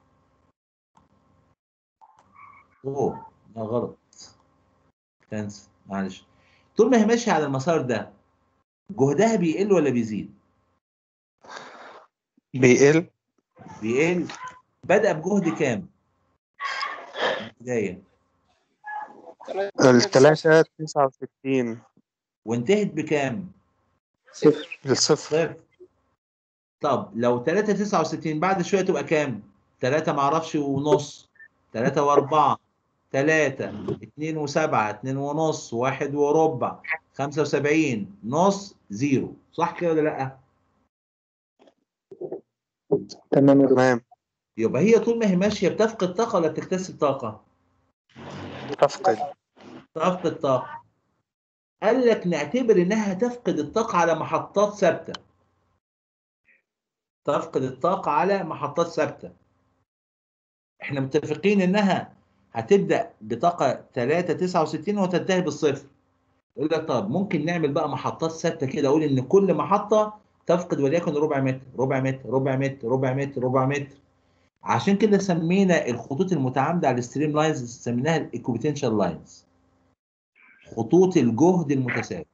اوه لا غلط كنسل معلش طول ما هي ماشيه على المسار ده جهدها بيقل ولا بيزيد؟ بيقل بيقل بدأ بجهد كام؟ بداية التلاتة تسعة وستين وانتهت بكام؟ صفر للصفر صفر طب لو 3 69 بعد شويه تبقى كام؟ 3 معرفش ونص 3 و4 3 2 و7 2 ونص 1 وربع 75 نص زيرو صح كده ولا لا؟ تمام يا دكتور تمام يبقى هي طول ما هي ماشيه بتفقد طاقه ولا بتكتسب طاقه؟ تفقد تفقد طاقه قال لك نعتبر انها تفقد الطاقه على محطات ثابته تفقد الطاقه على محطات ثابته احنا متفقين انها هتبدا بطاقه 3 69 وتنتهي بالصفر يقول لك طب ممكن نعمل بقى محطات ثابته كده اقول ان كل محطه تفقد وليكن ربع متر ربع متر ربع متر ربع متر ربع متر عشان كده سمينا الخطوط المتعامده على الستريم لاينز سميناها الايكوبيتنشال لاينز خطوط الجهد المتساوي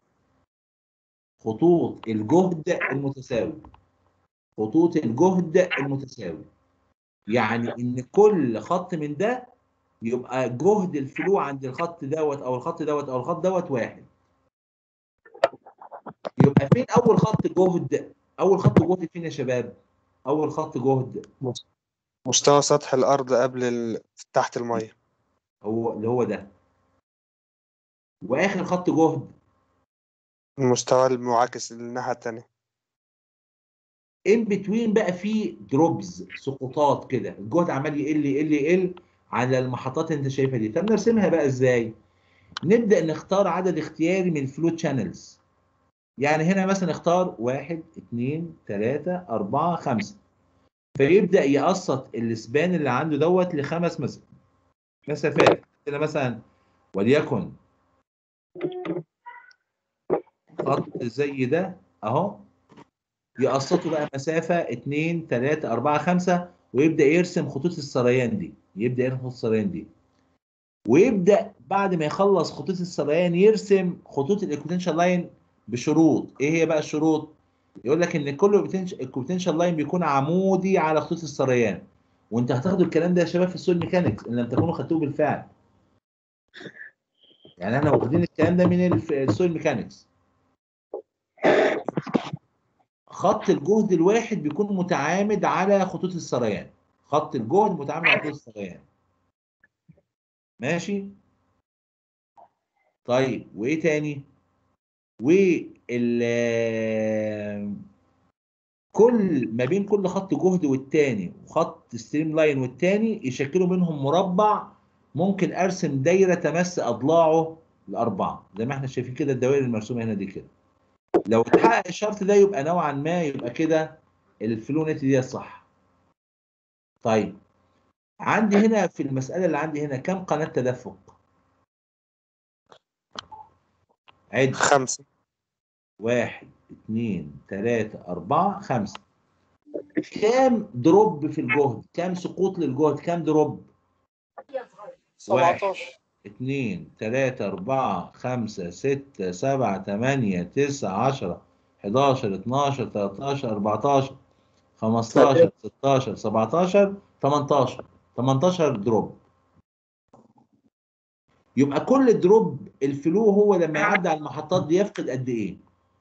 خطوط الجهد المتساوي خطوط الجهد المتساوي يعني ان كل خط من ده يبقى جهد الفلو عند الخط دوت او الخط دوت او الخط دوت واحد يبقى فين اول خط جهد اول خط جهد فين يا شباب اول خط جهد مستوى سطح الأرض قبل ال... تحت المية هو اللي هو ده واخر خط جهد المستوى المعاكس للناحية التانية ان بتوين بقى في دروبز سقوطات كده الجهد عمال يقل يقل يقل على المحطات اللي انت شايفها دي طب نرسمها بقى ازاي نبدا نختار عدد اختياري من الفلو تشانلز يعني هنا مثلا اختار واحد اثنين ثلاثة أربعة خمسة فيبدأ يقسط السبان اللي عنده دوت لخمس مس- مسافات كده مثلا وليكن خط زي ده اهو يقسطوا بقى مسافة 2 3 4 5 ويبدأ يرسم خطوط السريان دي يبدأ يرسم خطوط السريان دي ويبدأ بعد ما يخلص خطوط السريان يرسم خطوط الايكوتنشال لاين بشروط ايه هي بقى الشروط يقول لك ان كل الايكوتنشال لاين بيكون عمودي على خطوط السريان وانت هتاخدوا الكلام ده يا شباب في السول ميكانكس ان لم تكونوا خدتوه بالفعل يعني احنا واخدين الكلام ده من الف- السول ميكانكس خط الجهد الواحد بيكون متعامد على خطوط السريان خط الجهد متعامد على خطوط السريان ماشي طيب وايه تاني وال كل ما بين كل خط جهد والتاني وخط ستريم لاين والتاني يشكلوا منهم مربع ممكن ارسم دايره تمس اضلاعه الاربعه زي ما احنا شايفين كده الدوائر المرسومه هنا دي كده لو اتحقق الشرط ده يبقى نوعا ما يبقى كده الفلو نت دي صح طيب عندي هنا في المسألة اللي عندي هنا كم قناة تدفق؟ عد خمسة واحد اثنين ثلاثة أربعة خمسة كام دروب في الجهد؟ كام سقوط للجهد؟ كام دروب؟ واحد 17 اثنين ثلاثة أربعة خمسة ستة سبعة ثمانية تسعة عشرة 11 12 13 14 15 16 17 18 18 دروب يبقى كل دروب الفلو هو لما يعدي على المحطات دي يفقد قد ايه؟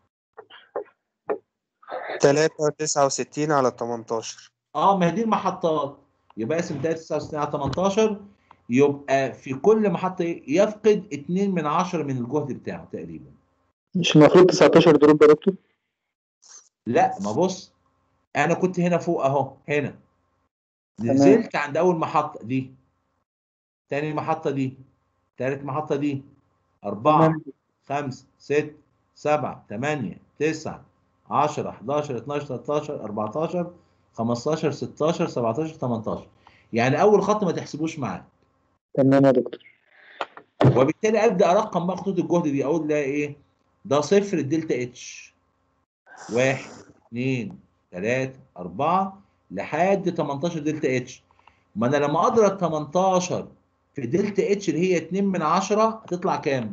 تلاتة تسعة وستين على تمنتاشر اه ما هي دي المحطات يبقى اسم 69 على 18 يبقى في كل محطة يفقد 2 من 10 من الجهد بتاعه تقريبا مش المفروض 19 دروب يا دكتور لا ما بص انا كنت هنا فوق اهو هنا نزلت عند اول محطة دي تاني محطة دي تالت محطة دي أربعة تمام. خمسة ستة سبعة تمانية تسعة عشرة 11 12 13 14 15 16 17 18 يعني أول خط ما تحسبوش معاه تمام يا دكتور وبالتالي ابدا ارقم بقى خطوط الجهد دي اقول لها ايه ده صفر الدلتا اتش واحد اثنين ثلاثة أربعة لحد 18 دلتا اتش ما انا لما اضرب 18 في دلتا اتش اللي هي 2 من 10 هتطلع كام؟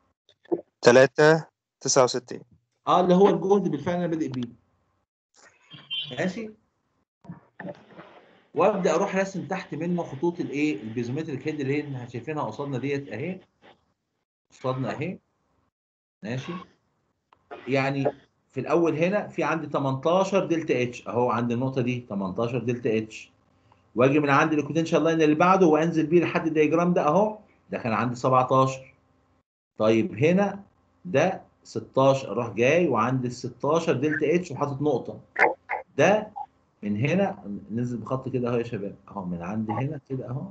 3 69 اه اللي هو الجهد بالفعل انا بادئ بيه ماشي وابدا اروح راسم تحت منه خطوط الايه البيزومتريك هيد اللي هي اللي شايفينها قصادنا ديت اهي قصادنا اهي ماشي يعني في الاول هنا في عندي 18 دلتا اتش اهو عند النقطه دي 18 دلتا اتش واجي من عند الكوتنشال لاين اللي بعده وانزل بيه لحد الدياجرام ده اهو ده كان عندي 17 طيب هنا ده 16 اروح جاي وعند ال 16 دلتا اتش وحاطط نقطه ده من هنا ننزل بخط كده اهو يا شباب اهو من عند هنا كده اهو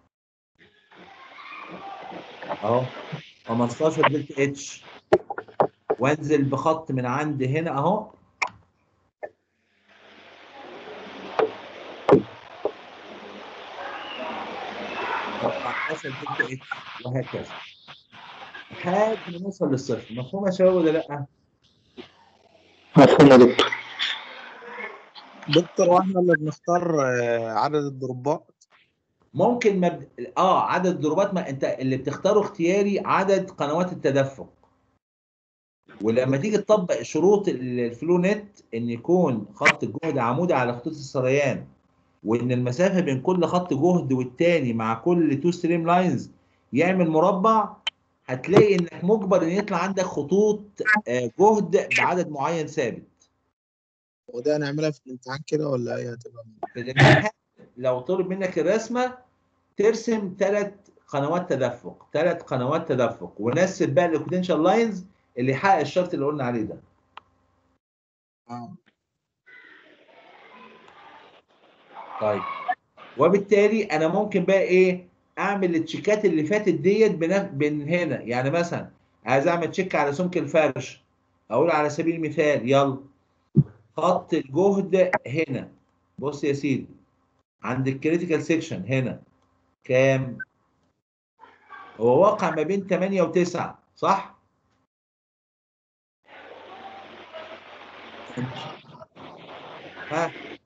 اهو 15 دلتا اتش وانزل بخط من عند هنا اهو دلتا اتش وهكذا لحد ما نوصل للصفر مفهوم يا شباب ولا لا؟ مفهوم يا دكتور دكتور واحنا اللي بنختار آه، عدد الضربات ممكن مبد... اه عدد الضربات ما انت اللي بتختاره اختياري عدد قنوات التدفق ولما تيجي تطبق شروط ال- الفلو نت ان يكون خط الجهد عمودي على خطوط السريان وان المسافه بين كل خط جهد والتاني مع كل تو ستريم لاينز يعمل مربع هتلاقي انك مجبر ان يطلع عندك خطوط آه، جهد بعدد معين ثابت وده هنعملها في الامتحان كده ولا ايه هتبقى في الامتحان لو طلب منك الرسمه ترسم ثلاث قنوات تدفق ثلاث قنوات تدفق ونسب بقى البوتنشال لاينز اللي يحقق الشرط اللي قلنا عليه ده اه طيب وبالتالي انا ممكن بقى ايه اعمل التشيكات اللي فاتت ديت بن- من هنا يعني مثلا عايز اعمل تشيك على سمك الفرش اقول على سبيل المثال يلا خط الجهد هنا بص يا سيدي عند الكريتيكال سيكشن هنا كام هو واقع ما بين 8 و9 صح ها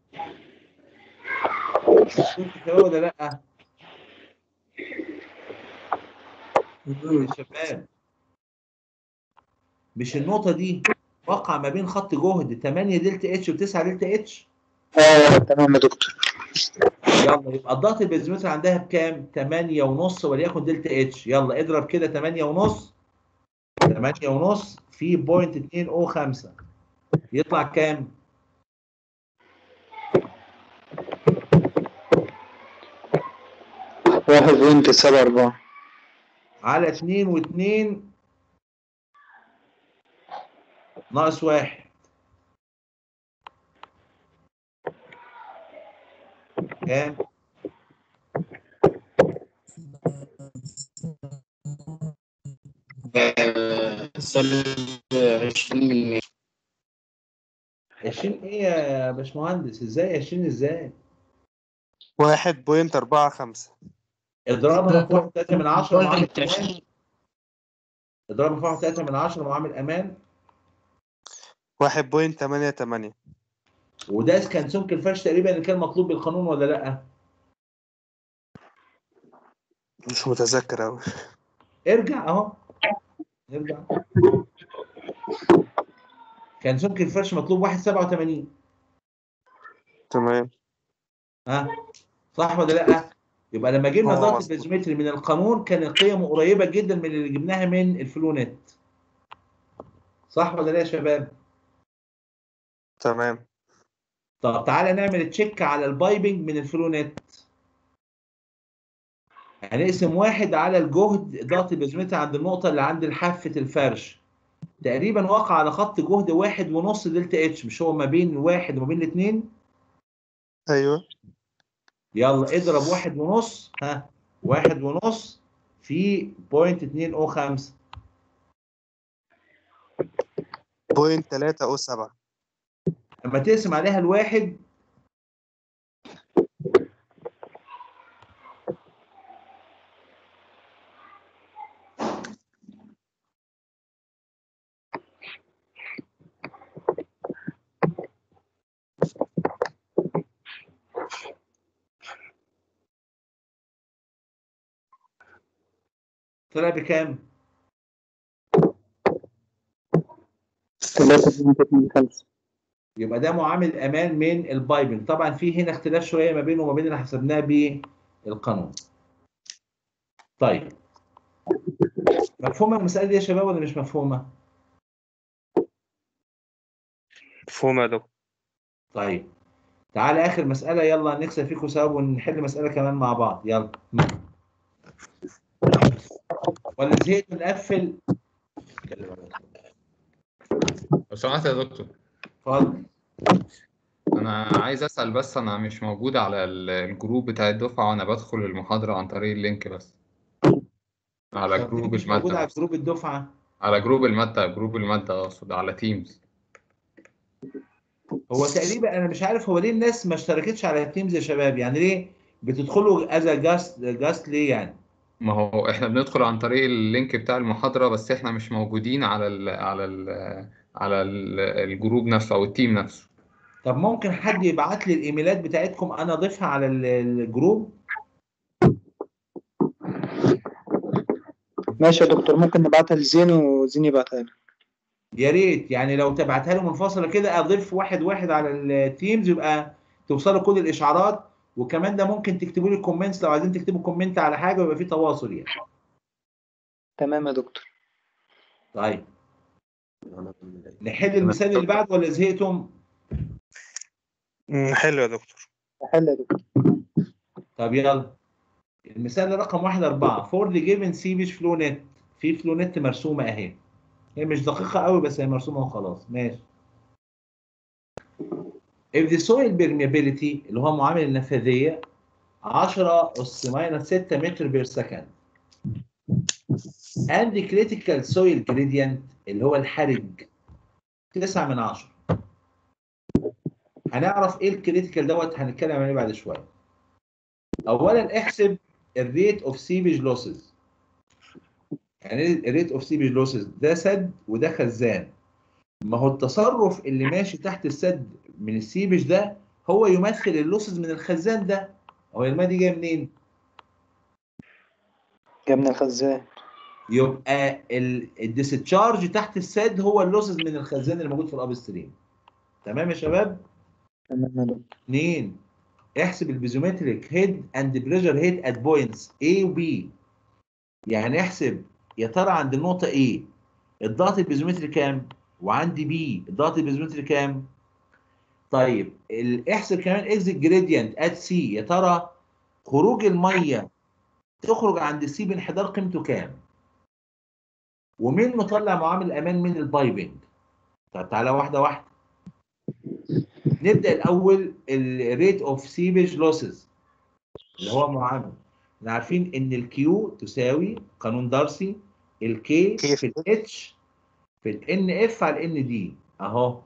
شفت كده ولا لا يا شباب مش النقطة دي واقع ما بين خط جهد 8 دلتا اتش و9 دلتا اتش اه تمام يا دكتور يلا يبقى الضغط البنزيمتر عندها بكام؟ 8 ونص وليكن دلتا اتش يلا اضرب كده 8 ونص 8 ونص في بوينت 2 او 5 يطلع كام؟ واحد بوينت سبعة أربعة على 2 و2 ناقص واحد كام؟ سالب 20 من 100 20 ايه يا باشمهندس؟ ازاي 20 ازاي؟ واحد بوينت أربعة خمسة اضربها في 1 3 من 10 معامل بوينت امان 20 اضربها في 1 3 من 10 معامل امان واحد بوينت تمانية تمانية وده كان سمك الفرش تقريبا اللي كان مطلوب بالقانون ولا لا؟ مش متذكر أوي ارجع اهو ارجع كان سمك الفرش مطلوب 1.87 تمام ها صح ولا لا؟ يبقى لما جبنا هو ضغط مظبوط. البيزومتري من القانون كان القيم قريبه جدا من اللي جبناها من الفلو نت صح ولا لا يا شباب؟ تمام طب تعالى نعمل تشيك على البايبنج من الفلو نت هنقسم واحد على الجهد ضغط البيزومتري عند النقطة اللي عند حافة الفرش تقريبا واقع على خط جهد واحد ونص دلتا اتش مش هو ما بين واحد وما بين الاثنين أيوه يلا اضرب واحد ونص ها واحد ونص في بوينت اتنين او خمسة بوينت تلاتة أو سبعة لما تقسم عليها الواحد طلع بكام؟ ثلاثة اتنين اتنين خمسة يبقى ده معامل امان من البايبنج طبعا في هنا اختلاف شويه ما بينه وما بين اللي حسبناه بالقانون طيب مفهومه المساله دي يا شباب ولا مش مفهومه مفهوم يا دكتور طيب تعالى اخر مساله يلا نكسب فيكم ثواب ونحل مساله كمان مع بعض يلا ولا زهقت نقفل لو سمحت يا دكتور اتفضل انا عايز اسال بس انا مش موجود على ال- الجروب بتاع الدفعه وانا بدخل المحاضره عن طريق اللينك بس على طب جروب مش موجود الماده على بس. جروب الدفعه على جروب الماده جروب الماده اقصد على تيمز هو تقريبا انا مش عارف هو ليه الناس ما اشتركتش على التيمز يا شباب يعني ليه بتدخلوا از جاست جاست ليه يعني ما هو احنا بندخل عن طريق اللينك بتاع المحاضره بس احنا مش موجودين على ال على ال على ال الجروب نفسه او التيم نفسه طب ممكن حد يبعت لي الايميلات بتاعتكم انا اضيفها على ال- الجروب ماشي يا دكتور ممكن نبعتها لزين وزين يبعتها لي يا ريت يعني لو تبعتها له منفصله كده اضيف واحد واحد على التيمز يبقى توصلوا كل الاشعارات وكمان ده ممكن تكتبوا لي كومنتس لو عايزين تكتبوا كومنت على حاجه ويبقى في تواصل يعني تمام يا دكتور طيب نحل المثال اللي بعد ولا زهقتم؟ مم، حلو يا دكتور حل يا دكتور طب يلا المثال رقم واحد أربعة فور ذا جيفن سيبش فلو نت في فلو نت مرسومة أهي هي مش دقيقة قوي بس هي مرسومة وخلاص ماشي if the soil permeability اللي هو معامل النفاذية 10 أس ماينس 6 متر بير سكند and the critical soil gradient اللي هو الحرج 9 من 10 هنعرف ايه الكريتيكال دوت هنتكلم عليه بعد شويه اولا احسب الريت اوف سيبج لوسز يعني ايه الريت اوف سيبج لوسز ده سد وده خزان ما هو التصرف اللي ماشي تحت السد من السيبج ده هو يمثل اللوسز من الخزان ده هو الماء دي جايه منين جاي من الخزان يبقى الديسشارج تحت السد هو اللوسز من الخزان اللي موجود في الاب ستريم تمام يا شباب تمام يا دكتور اثنين احسب البيزومتريك هيد اند بريشر هيد ات بوينتس A و B يعني احسب يا ترى عند النقطة A الضغط البيزومتري كام وعند B الضغط البيزومتري كام طيب ال- احسب كمان اكزيت جريدينت ات سي يا ترى خروج المية تخرج عند السي بانحدار قيمته كام ومين مطلع معامل امان من البايبنج طب تعالى واحدة واحدة نبدا الاول الريت اوف سيبج لوسز اللي هو معامل احنا عارفين ان الكيو تساوي قانون دارسي الكي كيف؟ في الاتش في الان اف على الان دي اهو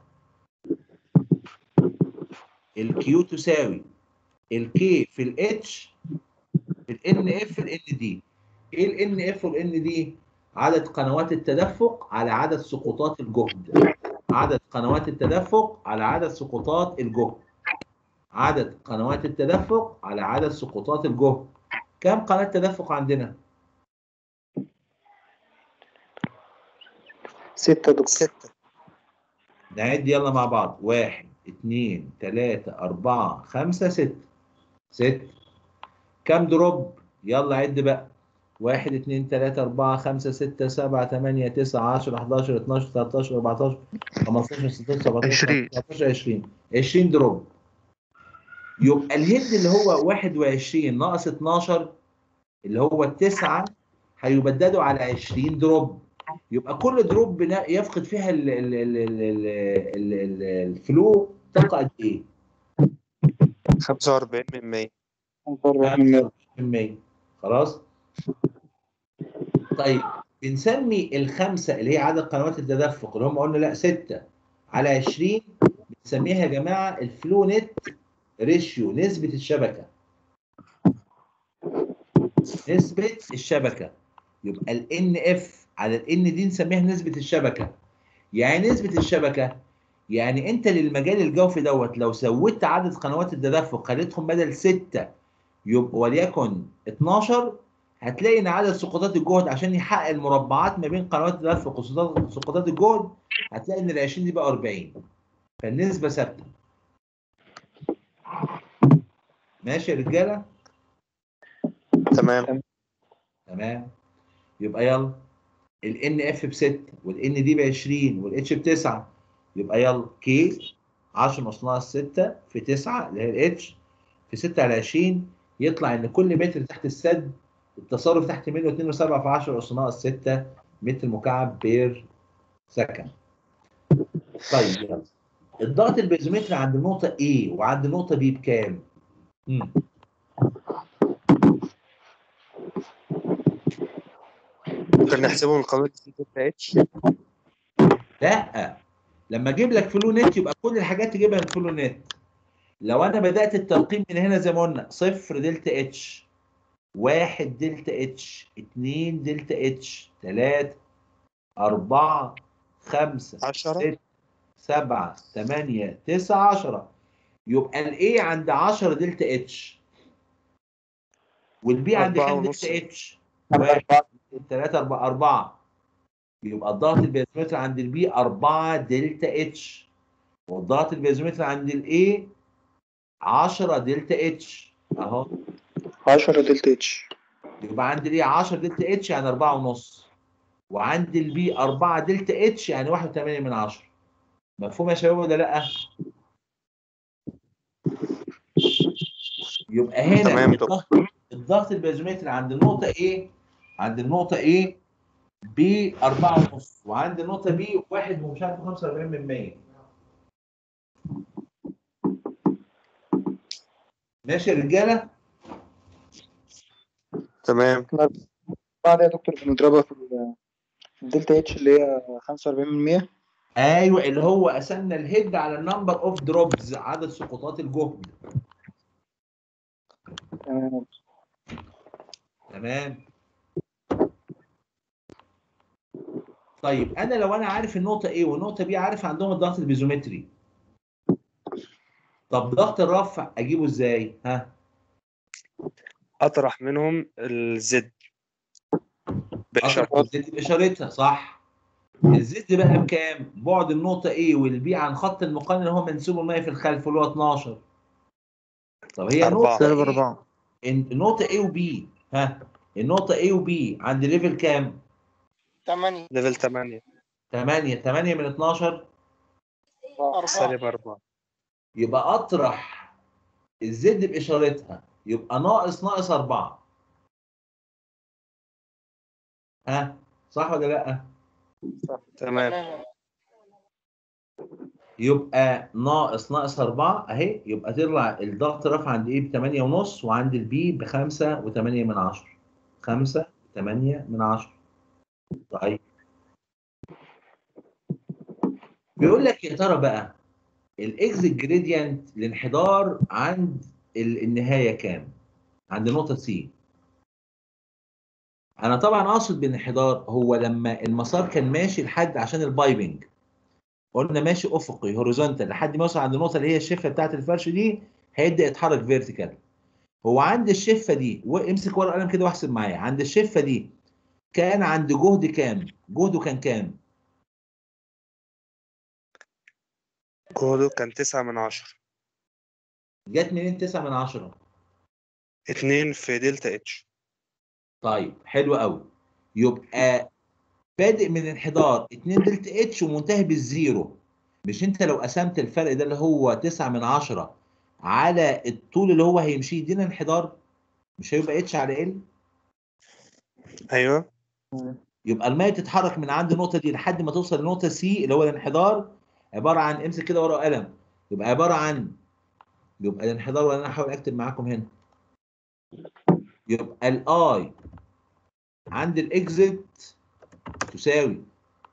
الكيو تساوي الكي في الاتش في الان اف في الان دي ايه الان اف والان دي عدد قنوات التدفق على عدد سقوطات الجهد عدد قنوات التدفق على عدد سقوطات الجهد عدد قنوات التدفق على عدد سقوطات الجهد كم قناة تدفق عندنا؟ ستة يا دكتور ستة نعد يلا مع بعض واحد اتنين تلاتة أربعة خمسة ستة ستة كم دروب؟ يلا عد بقى واحد اتنين تلاتة أربعة خمسة ستة سبعة تمانية تسعة عشرة حداشر اتناشر تلاتاشر أربعتاشر خمستاشر ستاشر سبعتاشر عشرين. تسعتاشر عشرين عشرين دروب يبقى الهيد اللي هو واحد وعشرين ناقص اتناشر اللي هو التسعة هيبددوا على عشرين دروب يبقى كل دروب بنا- يفقد فيها ال ال ال ال ال ال ال الفلو طاقة قد إيه؟ 45 من 100 100 خلاص طيب بنسمي الخمسه اللي هي عدد قنوات التدفق اللي هم قلنا لا 6 على 20 بنسميها يا جماعه الفلو نت ريشيو نسبه الشبكه نسبه الشبكه يبقى ال NF على ال N دي نسميها نسبه الشبكه يعني نسبه الشبكه يعني انت للمجال الجوفي دوت لو زودت عدد قنوات التدفق خليتهم بدل 6 يبقى وليكن 12 هتلاقي ان عدد سقوطات الجهد عشان يحقق المربعات ما بين قنوات اللف وسقوطات سقوطات الجهد هتلاقي ان ال 20 دي بقى 40 فالنسبه ثابته ماشي يا رجاله تمام تمام يبقى يلا ال ان اف ب 6 والان دي ب 20 والاتش ب 9 يبقى يلا كي 10 ناقص ناقص 6 في 9 اللي هي الاتش في 6 على 20 يطلع ان كل متر تحت السد التصرف تحت منه 2.7 في 10 اس ناقص 6 متر مكعب بير سكند. طيب يلا الضغط البيزومتري عند النقطة A وعند النقطة B بكام؟ مم. ممكن نحسبه من قانون دلتا اتش لا لما اجيب لك فلو نت يبقى كل الحاجات تجيبها من فلو نت لو انا بدات الترقيم من هنا زي ما قلنا صفر دلتا اتش واحد دلتا اتش اتنين دلتا اتش تلاتة أربعة خمسة عشرة ستة سبعة تمانية تسعة عشرة يبقى الايه عند 10 دلتا اتش والبي عند أربعة كام ونص. دلتا اتش؟ واحد اثنين ثلاثة أربعة أربعة يبقى الضغط البيزومتري عند البي 4 دلتا اتش والضغط البيزومتري عند الاي 10 دلتا اتش اهو 10 دلتا اتش يبقى عند الاي 10 دلتا اتش يعني 4 ونص وعند البي 4 دلتا اتش يعني 1.8 من 10 مفهوم يا شباب ولا لا؟ يبقى هنا تمام الضغط الضغط البيزومتري عند النقطة ايه؟ عند النقطة ايه؟ ب 4 ونص وعند النقطة بي 1 ومش عارف 45 من 100 ماشي يا رجالة؟ تمام بعد يا دكتور بنضربها في ال- في الدلتا اتش اللي هي 45% ايوه اللي هو قسمنا الهيد على النمبر اوف دروبز عدد سقوطات الجهد تمام تمام طيب انا لو انا عارف النقطه A والنقطه B عارف عندهم الضغط البيزومتري طب ضغط الرفع اجيبه ازاي ها اطرح منهم الزد بإشارة أصلاً الزد باشارتها صح الزد بقى بكام بعد النقطه A والبي عن خط المقارنه اللي هو منسوب الميه في الخلف اللي هو 12 طب هي أربعة. نقطه سالب A أربعة النقطه A وB ها النقطه A وB عند ليفل كام 8 ليفل 8 8 8 من 12 4 سالب 4 يبقى اطرح الزد باشارتها يبقى ناقص ناقص 4 ها صح ولا لا تمام يبقى ناقص ناقص 4 اهي يبقى تطلع الضغط رفع عند ايه ب 8 ونص وعند البي ب 5 و8 من 10 5 8 من 10 طيب بيقول لك يا ترى بقى الاكزيت جريدينت الانحدار عند ال- النهايه كام؟ عند نقطه سي انا طبعا اقصد بالانحدار هو لما المسار كان ماشي لحد عشان البايبنج قلنا ماشي افقي هوريزونتال لحد ما يوصل عند النقطه اللي هي الشفه بتاعت الفرش دي هيبدا يتحرك فيرتيكال هو عند الشفه دي وامسك ورقه قلم كده واحسب معايا عند الشفه دي كان عند جهد كام؟ جهده كان كام؟ جهده كان 9 من 10 جت منين 9 من 10 2 في دلتا اتش طيب حلو قوي يبقى بادئ من انحدار 2 دلتا اتش ومنتهي بالزيرو مش انت لو قسمت الفرق ده اللي هو 9 من 10 على الطول اللي هو هيمشيه يدينا انحدار مش هيبقى اتش على ال ايوه يبقى الميه تتحرك من عند النقطه دي لحد ما توصل لنقطه سي اللي هو الانحدار عباره عن امسك كده ورقه وقلم يبقى عباره عن يبقى الانحدار ولا انا احاول اكتب معاكم هنا يبقى الاي عند الاكزit تساوي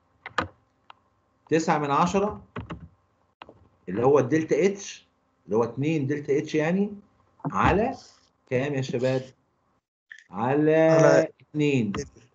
9 من 10 اللي هو الدلتا اتش اللي هو 2 دلتا اتش يعني على كام يا شباب؟ على على 2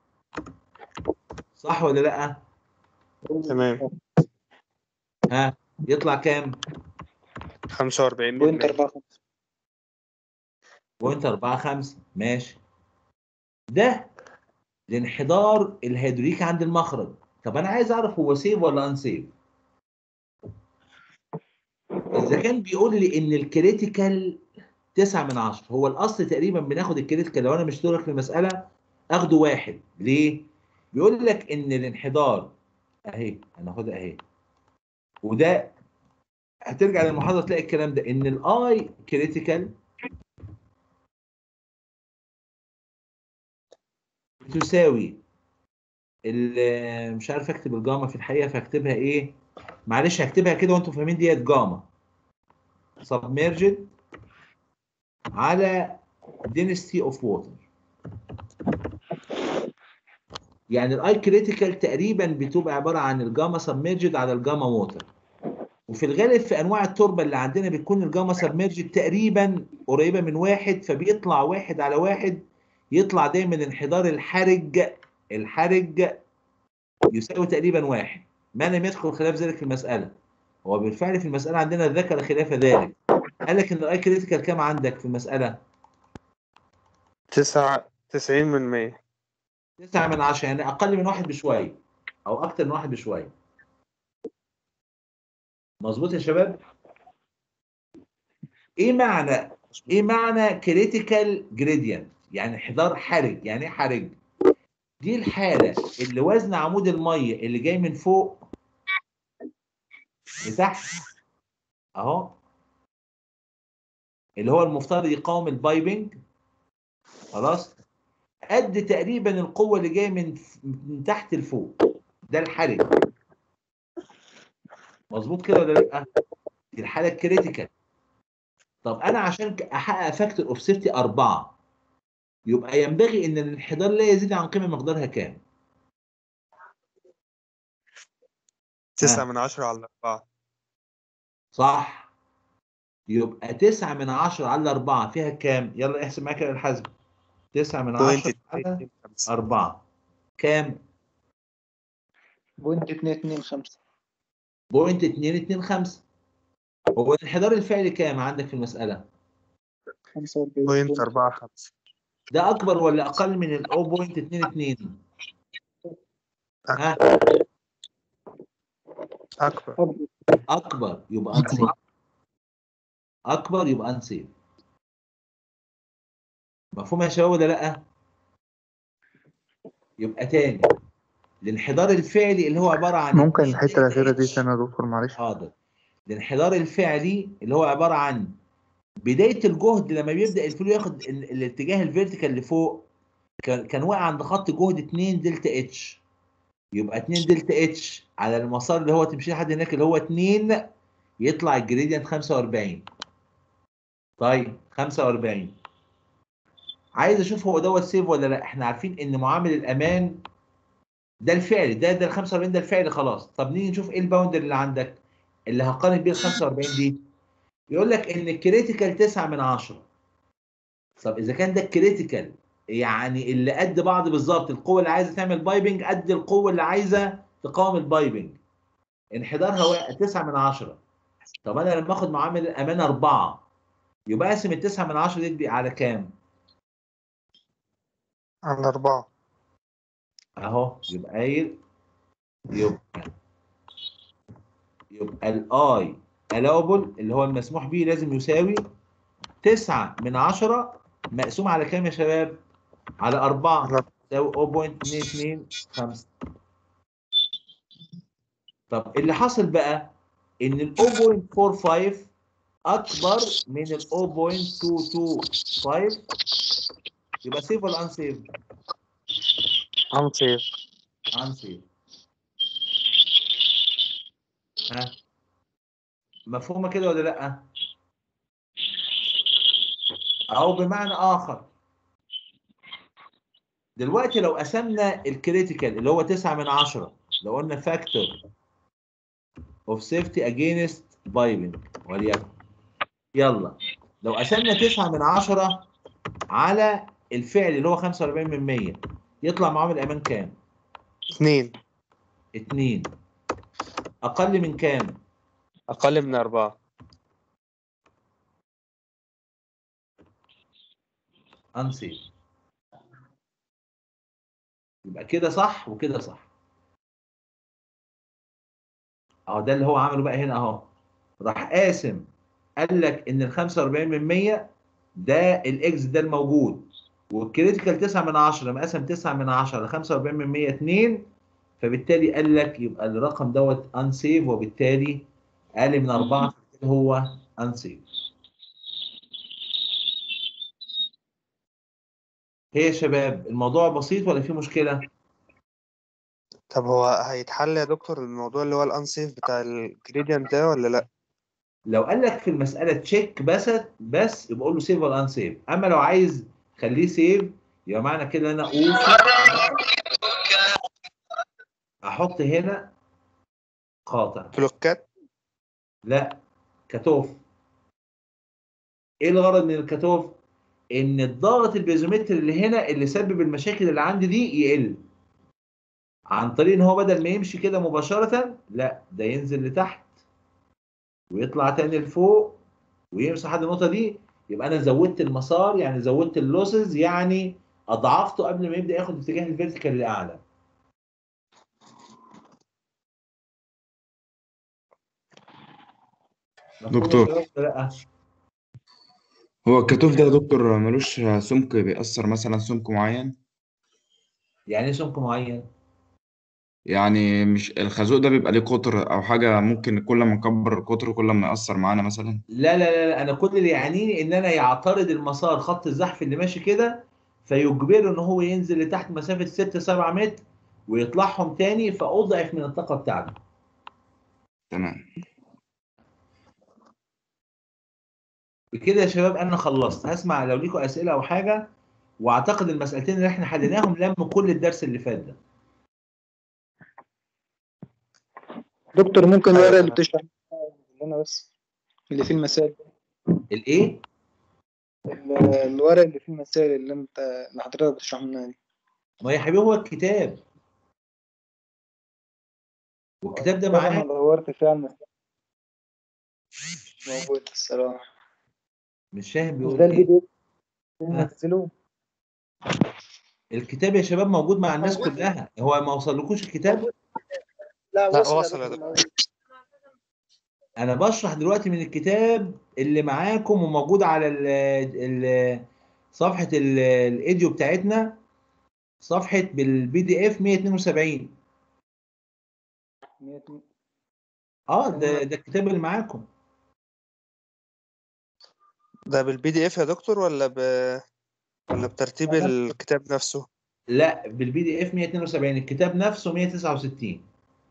صح ولا لا؟ تمام ها يطلع كام؟ 45 بوينت ملي. 4 بوينت 4 5 ماشي ده الانحدار الهيدروليكي عند المخرج طب انا عايز اعرف هو سيف ولا انسيف اذا كان بيقول لي ان الكريتيكال 9 من 10 هو الاصل تقريبا بناخد الكريتيكال لو انا مش دورك في المساله اخده واحد ليه بيقول لك ان الانحدار اهي انا هاخدها اهي وده هترجع للمحاضره تلاقي الكلام ده ان الاي كريتيكال تساوي ال- مش عارف اكتب الجاما في الحقيقه فاكتبها ايه معلش هكتبها كده وانتم فاهمين ديت جاما سبميرجد على density of water يعني الاي كريتيكال تقريبا بتبقى عباره عن الجاما سبميرجد على الجاما ووتر وفي الغالب في انواع التربه اللي عندنا بتكون الجاما سبميرجد تقريبا قريبه من واحد فبيطلع واحد على واحد يطلع دايما الانحدار الحرج الحرج يساوي تقريبا واحد ما لم يدخل خلاف ذلك في المساله هو بالفعل في المساله عندنا ذكر خلاف ذلك قال لك ان الاي كريتيكال كام عندك في المساله تسعة تسعين من مية 9 من 10 يعني اقل من واحد بشويه او اكتر من واحد بشويه مظبوط يا شباب ايه معنى ايه معنى كريتيكال جريدينت يعني انحدار حرج يعني ايه حرج دي الحاله اللي وزن عمود الميه اللي جاي من فوق لتحت اهو اللي هو المفترض يقاوم البايبنج خلاص قد تقريبا القوه اللي جايه من من تحت لفوق ده الحرج مظبوط كده ولا لا دي الحاله الكريتيكال طب انا عشان ك- احقق فاكتور اوف سيفتي أربعة يبقى ينبغي ان الانحدار لا يزيد عن قيمه مقدارها كام تسعة من عشرة على أربعة صح يبقى 9 من 10 على 4 فيها كام يلا احسب معايا كده الحسب 9 من بوينت 10 على اتنين خمسة 4 كام بوينت اتنين اتنين خمسة بوينت 2 2 5 هو الانحدار الفعلي كام عندك في المساله خمسة وأربعين بوينت أربعة خمسة ده اكبر ولا اقل من ال 0.22 ها أكبر اكبر يبقى انسيف اكبر يبقى انسيف مفهوم يا شباب ولا لا يبقى تاني الانحدار الفعلي اللي هو عباره عن ممكن الحتة الأخيرة دي تاني يا دكتور معلش حاضر الانحدار الفعلي اللي هو عباره عن بدايه الجهد لما بيبدا الفلو ياخد ال- الاتجاه الفيرتيكال لفوق كان كان واقع عند خط جهد 2 دلتا اتش يبقى 2 دلتا اتش على المسار اللي هو تمشي لحد هناك اللي هو 2 يطلع الجريدينت 45 طيب 45 عايز اشوف هو دوت سيف ولا لا احنا عارفين ان معامل الامان ده الفعلي ده ده ال 45 ده الفعلي خلاص طب نيجي نشوف ايه الباوندر اللي عندك اللي هقارن بيه ال 45 دي يقول لك ان الكريتيكال 9 من 10 طب اذا كان ده الكريتيكال يعني اللي قد بعض بالظبط القوه اللي عايزه تعمل بايبنج قد القوه اللي عايزه تقاوم البايبنج انحدارها وا- 9 من 10 طب انا لما اخد معامل الامان 4 يبقى اقسم ال 9 من 10 دي على كام؟ على أربعة اهو يبقى قايل يبقى يبقى الاي allowable اللي هو المسموح به لازم يساوي 9 من 10 مقسوم على كام يا شباب؟ على 4 على- تساوي 0.225 طب اللي حصل بقى ان ال 0.45 اكبر من ال 0.225 يبقى سيف ولا انسيف؟ أنسيف انسيف ها مفهومه كده ولا لا؟ او بمعنى اخر دلوقتي لو قسمنا الكريتيكال اللي هو 9 من 10 لو قلنا فاكتور اوف سيفتي اجينست بايبنج وليكن يلا لو قسمنا 9 من 10 على الفعل اللي هو 45 من 100 يطلع معامل الامان كام؟ اتنين 2 اقل من كام؟ أقل من أربعة انسيف يبقى كده صح وكده صح اهو ده اللي هو عمله بقى هنا اهو راح قاسم قال لك ان ال 45 من 100 ده الاكس ده الموجود والكريتيكال 9 من 10 لما قسم 9 من 10 ل 45 من 100 2 فبالتالي قال لك يبقى الرقم دوت انسيف وبالتالي اقل من 4 هو انسيف هي يا شباب الموضوع بسيط ولا في مشكلة؟ طب هو هيتحل يا دكتور الموضوع اللي هو الانسيف بتاع الجريدينت ده ولا لا لو قال لك في المسألة تشيك بس بس يبقى قول له سيف ولا انسيف اما لو عايز خليه سيف يبقى معنى كده انا اوفي احط هنا قاطع بلوكات لا كتوف ايه الغرض من الكتوف ان الضغط البيزومتري اللي هنا اللي سبب المشاكل اللي عندي دي يقل عن طريق ان هو بدل ما يمشي كده مباشرة لا ده ينزل لتحت ويطلع تاني لفوق ويمسح لحد النقطة دي يبقى انا زودت المسار يعني زودت اللوسز يعني اضعفته قبل ما يبدا ياخد اتجاه الفيرتيكال لاعلى مفهوم دكتور. الكلام ولا لا هو الكتوف ده يا دكتور ملوش سمك بيأثر مثلا سمك معين يعني ايه سمك معين يعني مش الخازوق ده بيبقى ليه قطر او حاجه ممكن كل ما نكبر القطر كل ما يأثر معانا مثلا لا لا لا, لا. انا كل اللي يعنيني ان انا يعترض المسار خط الزحف اللي ماشي كده فيجبره ان هو ينزل لتحت مسافه 6 7 متر ويطلعهم تاني فاضعف من الطاقه بتاعته تمام بكده يا شباب انا خلصت هسمع لو ليكم اسئله او حاجه واعتقد المسالتين اللي احنا حليناهم لموا كل الدرس اللي فات ده دكتور ممكن أيوة الورقة اللي تمام. بتشرح اللي انا بس اللي فيه المسائل الايه ال- الورق اللي فيه المسائل اللي انت اللي حضرتك بتشرح منها دي ما يا حبيبي هو الكتاب والكتاب ده انا معاك دورت فيه على المسائل مش موجود الصراحة مش فاهم مش بيقول ده البي ايه دي اف ها. نزلوه الكتاب يا شباب موجود مع الناس كلها هو ما وصلكوش الكتاب لا لا وصل وصل يا دكتور دكتور. موجود. انا بشرح دلوقتي من الكتاب اللي معاكم وموجود على ال ال صفحه ال- الايديو بتاعتنا صفحه بالبي دي اف 172 اه ده ده الكتاب اللي معاكم ده بالبي دي اف يا دكتور ولا ب ولا بترتيب الكتاب نفسه لا بالبي دي اف 172 الكتاب نفسه 169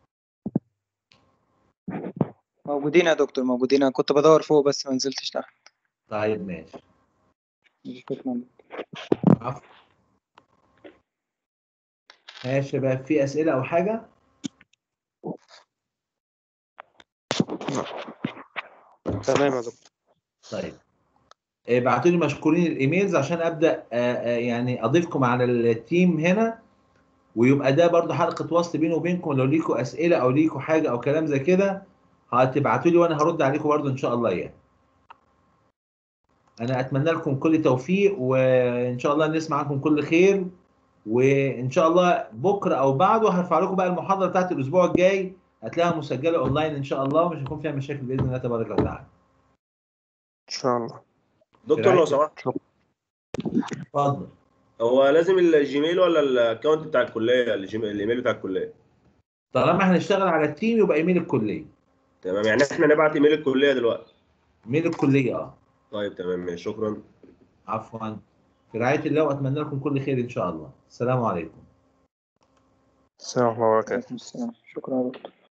موجودين يا دكتور موجودين انا كنت بدور فوق بس ما نزلتش تحت طيب ماشي شكرا عفوا ها يا شباب في اسئله او حاجه تمام يا دكتور طيب ابعتوا لي مشكورين الايميلز عشان ابدا آه، آه، يعني اضيفكم على التيم هنا ويبقى ده برضو حلقه وصل بيني وبينكم لو ليكوا اسئله او ليكوا حاجه او كلام زي كده هتبعتوا لي وانا هرد عليكم برضو ان شاء الله يعني انا اتمنى لكم كل توفيق وان شاء الله نسمع عنكم كل خير وان شاء الله بكره او بعده هرفع لكم بقى المحاضره بتاعت الاسبوع الجاي هتلاقيها مسجله اونلاين ان شاء الله ومش هيكون فيها مشاكل باذن الله تبارك وتعالى ان شاء الله دكتور لو سمحت اتفضل هو لازم الجيميل ولا الاكونت بتاع الكليه الجيميل الايميل بتاع الكليه طالما هنشتغل على التيم يبقى ايميل الكليه تمام يعني احنا نبعت ايميل الكليه دلوقتي ايميل الكليه اه طيب تمام ماشي شكرا عفوا في رعايه الله واتمنى لكم كل خير ان شاء الله السلام عليكم السلام عليكم ورحمة الله وبركاته شكرا يا دكتور